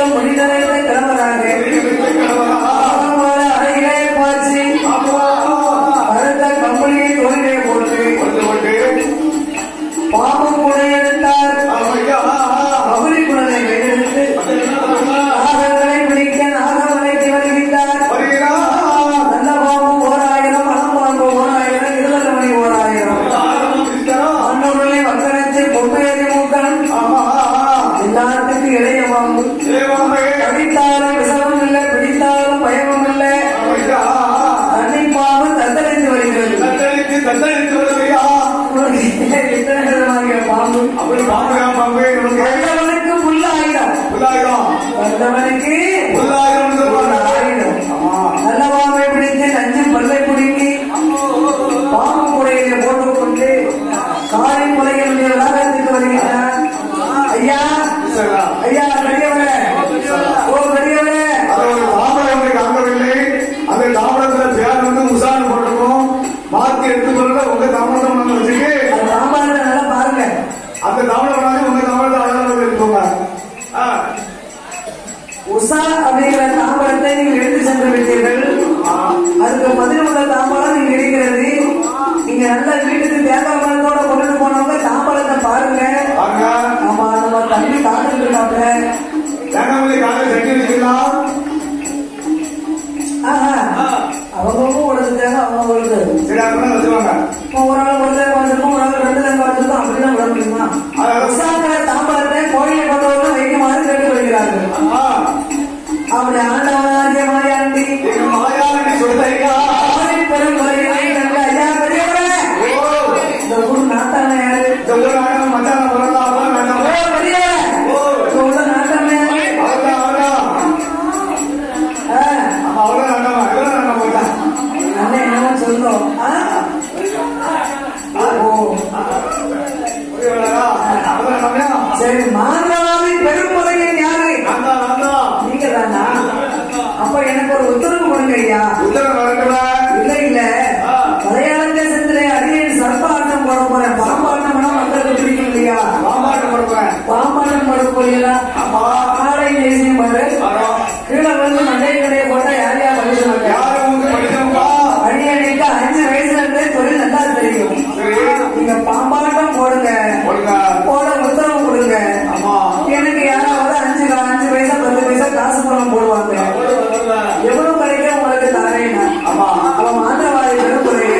S1: முடிதலைந்த கிழவராக ஆகமான அறையிலே பாய்ச்சி பரந்த கம்பளியை தோளிலே போட்டு பாம்பு குடை எடுத்தார் அபுரி குடலை எடுத்து நாகங்களை பிடிக்க நாகமலைக்கு வருகின்றார் நல்ல பாம்பு ஓராயிரம் மணப்பாம்பு ஓராயிரம் இருபது ஓராயிரம் அன்னூரிலே வக்கரத்து பொம்மையதி மூக்கன் எல்லாத்துக்கும் இளைய பாம்பு கடித்தாலும் விஷமும் இல்லை பிடித்தாலும் பயமும் இல்லை தண்ணி பாம்பு தத்தளித்து வருகிறது எத்தனை விதமாகிய பாம்பு வந்தவனுக்கு புல்லாயிரம் வந்தவனுக்கு ஆயிரம் நல்ல பாம்பை பிடித்து நஞ்சு பல்லை பிடுங்கி பாம்பு குடையிலே போட்டுக்கொண்டு காலை முறையில் ராகத்துக்கு வருகிறார் ஐயா ஐயா பெரியவரே ஓ பெரியவரே
S2: மாத்தி எடுத்துக்கொள்ள உங்க தாமதம் வச்சுக்கு
S1: அந்த சாம்பார் நல்லா பாருங்க
S2: அந்த தாமதம் உங்க தாமதத்தை அழகாக எடுத்துக்கோங்க ஆ.
S1: உஷா அப்படிங்கிற தாம்பரத்தை நீங்கள் எடுத்து சென்று விட்டீர்கள் அதுக்கு பதிலுள்ள தாம்பரம் நீங்க இருக்கிறது நீங்க நல்ல வீட்டுக்கு தேங்காய் பழத்தோட கொண்டுட்டு போனவங்க தாம்பரத்தை பாருங்க
S2: பாருங்க
S1: ஆமா நம்ம தம்பி காத்துட்டு இருக்காப்ல
S2: தேங்காய் காலையில் சட்டி வச்சுக்கலாம்
S1: ஆஹா. அவங்கவுங்க உடனே தேங்காய் அவங்களுக்கு
S2: சரி அப்படின்னா வச்சுவாங்க
S1: ஒரு ஆள் ஒரு தேங்காய் வச்சிருக்கோம் ஒரு ஆள் ரெண்டு தேங்காய் வச்சிருக்கோம் அப்படிலாம் விட முடியுமா உஷாக்கிற தாம்பரத்தை கோயிலை கொண்டவங்க வைக்குமாறு கேட்டு வருகிறார்கள்
S2: ஆ.
S1: அப்படி ஆண்டவனாகிய மாயாண்டி
S2: எங்க மாயாண்டி சொல்லுதையா
S1: ஆதி பெருங்குறையினை கண்ட ஐயா பெரியவரே இந்த ஊர் நாட்டான யாரு
S2: இந்த ஊர் ஆட்டம் மச்சான பிறந்தாலும்
S1: ஓ
S2: வேண்டாம்
S1: பெரியவரே இந்த ஊர்ல நாட்டான யாரு
S2: அவர்தான் அவர்தான்
S1: ஆ,
S2: ஆமா அவர்தான் வேண்டாமா இவரும் வேண்டாம் போட்டா
S1: அண்ணன் என்னமோ சொல்றோம் ஆ? ஓ
S2: புரியவில்லையா? அவர்தான் வேண்டாமா?
S1: சரி மாணவாதி பெருமுறையின் யாரு
S2: வேண்டாம், வேண்டாம்.
S1: நீங்க தானா அப்ப எனக்கு ஒரு உத்தரவு கொடுங்க ஐயா
S2: உத்தரவு வரட்டுமா?
S1: இல்ல இல்ல மலையாள தேசத்திலே அடியேன் சர்ப்ப ஆட்டம் போட போறேன் பாம்பாட்டம்னா மக்களுக்கு பிடிக்கும் இல்லையா
S2: பாம்பாட்டம் கொடுப்பேன்.
S1: பாம்பாட்டம் போட போறீங்களா
S2: ஆமா.
S1: ஆடை தேசியம் பாரு
S2: வரோம்.
S1: கீழே வந்து மண்டை கடையை போட்டா யார் யார் படிக்க மாட்டாங்க
S2: யாரு உங்க படிச்சவங்களா?
S1: அடியனுக்கு அஞ்சு வயசுல இருந்தே தொழில் நல்லா தெரியும்
S2: சரி.
S1: நீங்க பாம்பாட்டம் போடுங்க
S2: போடுங்க.
S1: போட உத்தரவு கொடுங்க
S2: ஆமா.
S1: எனக்கு யாராவது அஞ்சு அஞ்சு பைசா பத்து பைசா காசு பணம் போடுவாங்க
S2: போடுங்க, போடுங்க.
S1: எவ்வளவு கிடைக்கும் உங்களுக்கு தாரேன்னா
S2: ஆமா.
S1: அவன் மாந்திரவாதி பெருமுறையே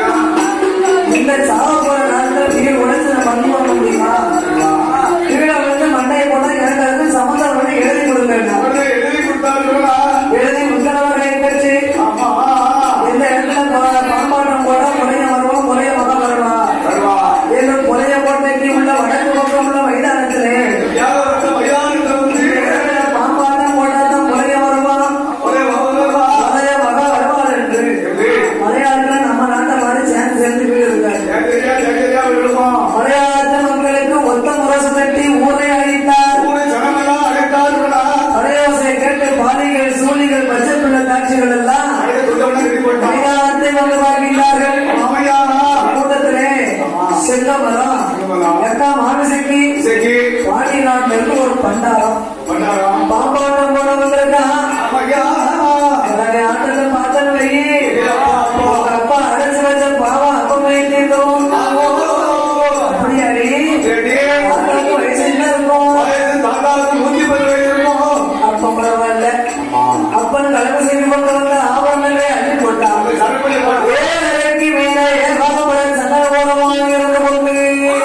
S1: இந்த சாவ போற நாட்டுல நீர் உடைச்சு நான் பண்ணி வாங்க முடியுமா கீழே வந்து மண்டையை போட்டா எனக்கு அதுக்கு சம்மந்தம் பண்ணி எழுதி கொடுங்க
S2: அவர்தான் எழுதி கொடுத்தாருங்களா?
S1: எழுதி உத்தரவாக பெற்று
S2: ஆமா.
S1: இந்த இடத்துல பா- பாம்பாட்டம் போட முறைய வருவோம் முறைய மகன் வருவா
S2: வருவா.
S1: என்னும் முறைய கோட்டைக்கு உள்ள வடக்கு பக்கம் உள்ள மைதானத்திலே
S2: யாரு வந்து மயிலாடுதுறை வந்து
S1: பாம்பாட்டம் போட்டாதான் முறைய வருவான்
S2: ஒரே வருவா.
S1: முறைய மகா வருவார் என்று
S2: எப்படி?
S1: மலையாளத்துல நம்ம நாட்டை மாதிரி சேர்ந்து சேர்ந்து வீடு இருக்காரு
S2: ஜெகரியா, ஜெகரியா விழுமா?
S1: மலையாள மக்களுக்கு ஒத்த முரசு கட்டி ஊரை அழித்தார்
S2: ஊரை ஜனமெல்லாம் அழைத்தார்களா?
S1: படையோசை கேட்டு பாலிகள் சூழிகள் பச்சைப்பிள்ள காட்சிகள் எல்லாம்
S2: அழைத்து கொண்டவனை திருப்பி போட்டான்.
S1: மலையாளத்தை வந்து பார்க்கின்றார்கள்
S2: மாமையாரா?
S1: கூட்டத்திலே செல்லமரம்
S2: செல்லமரம்.
S1: எக்கா மாமிசைக்கு
S2: இசைக்கு
S1: வாடி நாட்டிலிருந்து ஒரு பண்டாரம்
S2: பண்ணாரா?
S1: பாம்பாட்டம் போனவங்களுக்கா
S2: மாமையா?
S1: என்னுடைய ஆட்டத்தை பார்த்தேன்னு வையி உங்க அப்பா அரைச்சு வச்ச பாவம் அப்பமே தீர்க்கும் அப்படியாடி
S2: சரி.
S1: தாத்தாவுக்கு வயசு என்ன இருக்கும்
S2: வயது தாத்தாவுக்கு நூத்தி பத்து வயசு இருக்கும்.
S1: அப்ப பரவாயில்ல அப்பன் கலப்பு செய்து கொண்டு வந்த ஆவணங்களை அள்ளி போட்டான்
S2: அந்த சரப்படி போட்டு
S1: வேலைக்கு மேலே ஏகாமப்படன் சந்தர்ப்பமாக இருந்து கொண்டு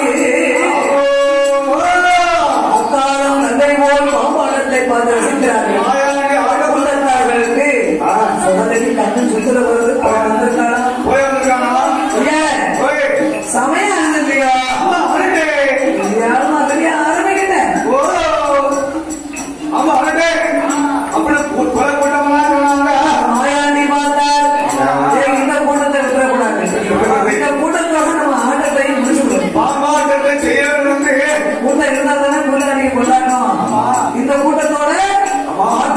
S1: அக்காலம் தந்தை போல் பாம்பாட்டத்தை பார்த்து ரசிக்கிறார்கள்
S2: மாயாண்டி ஆட
S1: கூட்டத்தார்களுக்கு சொன்னதைக்கு கண்ணு சுத்துற வருது அவன் வந்திருக்கானா
S2: போய் வந்திருக்கானா?
S1: ஏன்
S2: போய்.
S1: சமயம் இருந்துட்டியா
S2: அம்மா, அடடே.
S1: யாரும் அதுலயே ஆரம்பிக்கிட்டேன்
S2: ஓ. ஆமா, அடடே. அப்படி கொ- கொலை கூட்டமெல்லாம் சொன்னாங்க.
S1: மாயாண்டி பார்த்தால் ஏய், இந்த கூட்டத்தை விட்டுறக்கூடாது இந்த கூட்டத்தோட நம்ம ஆட்டத்தை முடிச்சுக்கணும்
S2: பாம்பாட்டத்தை செய்யறது வந்து
S1: கூட்டம் இருந்தா தானே கூட்டாளிக்கு கொண்டாடணும் இந்த கூட்டத்தோட ஆட்டத்தை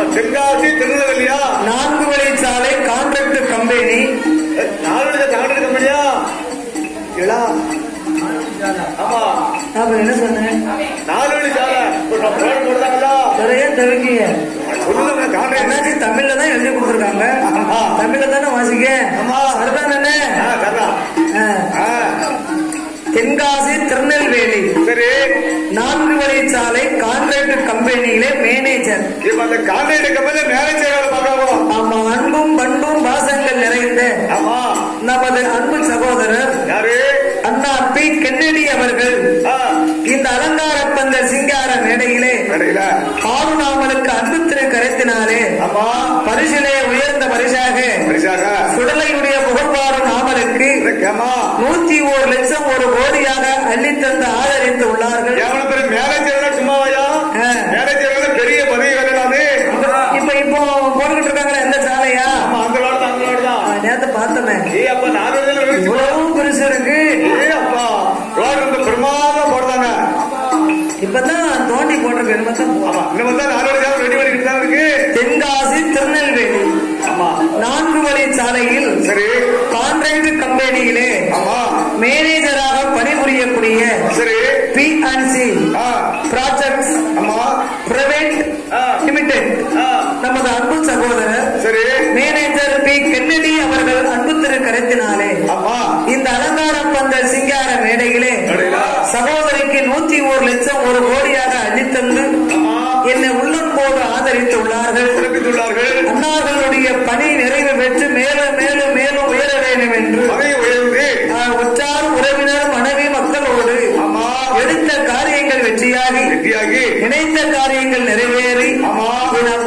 S2: தென்காசி திருநெல்வேலியா
S3: நான்கு வழிச்சாலை கான்ட்ராக்ட் கம்பெனி
S2: நாலு தாண்டி கம்பெனியா இளா ஆமா
S1: அப்புறம் என்ன சொன்னேன்
S2: நாலு வழி சாலை இப்ப நம்ம பேர் போடுறாங்களா
S1: நிறைய தவிக்கிய
S2: சொல்லுங்க காண்றேன்
S1: என்னாச்சு தமிழ்ல தான் எழுதி கொடுத்துருக்காங்க
S2: ஆமா.
S1: தமிழ்ல தானே வாசிக்க
S2: ஆமா.
S1: அதுதான் என்ன
S2: ஆ, சரிதான்.
S1: ஆ.
S2: ஆ,
S1: தென்காசி திருநெல்வேலி
S2: சரி
S1: நான்கு வழிச்சாலை கான்ட்ராக்ட் கம்பெனியிலே மேனேஜர்
S2: இப்ப அந்த கான்ட்ராக்ட் கம்பெனி மேனேஜர் வேலை பார்க்கலாம்
S1: ஆமா அன்பும் பண்பும் பாசங்கள் நிறைந்த
S2: ஆமா
S1: நமது அன்பு சகோதரர்
S2: யாரு
S1: அண்ணா பி கென்னடி அவர்கள்
S2: ஆ,
S1: இந்த அலங்கார பந்தல் சிங்கார மேடையிலே
S2: கடையில
S1: ஆளுநாமலுக்கு அன்பு திரு கரைத்தினாலே
S2: ஆமா
S1: பரிசிலே உயர்ந்த பரிசாக
S2: பரிசாக
S1: சுடலையுடைய புகழ்பாடும் நாமலுக்கு
S2: கேமா
S1: நூத்தி ஒரு லட்சம் ஒரு கோடியாக அள்ளித்தந்து ஆதரித்து உள்ளார்கள்
S2: எவ்வளவு பெரிய மேனேஜர் சும்மாவையா
S1: ஆ.
S2: மேனேஜர் பெரிய பதவி வேலையாது
S1: இப்ப இப்போ போட்டுக்கிட்டு இருக்காங்களே எந்த சாலையா
S2: ஆமா அந்த லோடு தான் அந்த லோடு தான்
S1: நான் நேத்து பார்த்தோமே
S2: ஏய் அப்ப நாலு வருஷம் கழிச்சு
S1: இவ்வளவும் பெருசு இருக்கு
S2: ஏய் அப்பா ரோடு வந்து பிரமாதம் போடுறாங்க
S1: இப்பதான் தோண்டி போட்டிருக்கு இனிமே தான் போகும்.
S2: ஆமா இந்த மாதிரி தான் நாலு வருஷம் ரெடி பண்ணிக்கிட்டு தான் இருக்கு
S1: தென்காசி திருநெல்வேலி
S2: ஆமா
S1: நான்கு வழி சாலையில்
S2: சரி
S1: கான்ட்ராக்ட் கம்பெனியிலே
S2: ஆமா
S1: மேனேஜராக பணிபுரியக்கூடிய
S2: சரி
S1: பி அண்ட் சி
S2: ஆ
S1: ப்ராஜெக்ட்ஸ்
S2: ஆமா
S1: பிரைவேட்
S2: ஆ.
S1: லிமிடெட்
S2: ஆ
S1: நமது அன்பு சகோதரர்
S2: சரி
S1: மேனேஜர் பி கென்னடி அவர்கள் அன்பு திரு கருத்தினாலே
S2: ஆமா
S1: இந்த அலங்கார பந்தல் சிங்கார மேடையிலே
S2: கடையில
S1: சகோதரிக்கு நூத்தி ஒரு லட்சம் ஒரு கோடியாக அளித்தந்து
S2: ஆமா
S1: என்னை உள்ளன்போடு ஆதரித்து உள்ளார்கள்
S2: சிறப்பித்துள்ளார்கள்
S1: அன்னார்களுடைய பணி நிறைவு பெற்று மேலும் மேலும் மேலும் உயர வேண்டும் என்று
S2: பதவி உயர்ந்து
S1: ஆஹ், உற்றார் உறவினர் மனைவி மக்களோடு
S2: ஆமா
S1: எடுத்த காரியங்கள் வெற்றியாகி
S2: வெற்றியாகி
S1: நினைத்த காரியங்கள் நிறைவேறி
S2: ஆமா.
S1: என்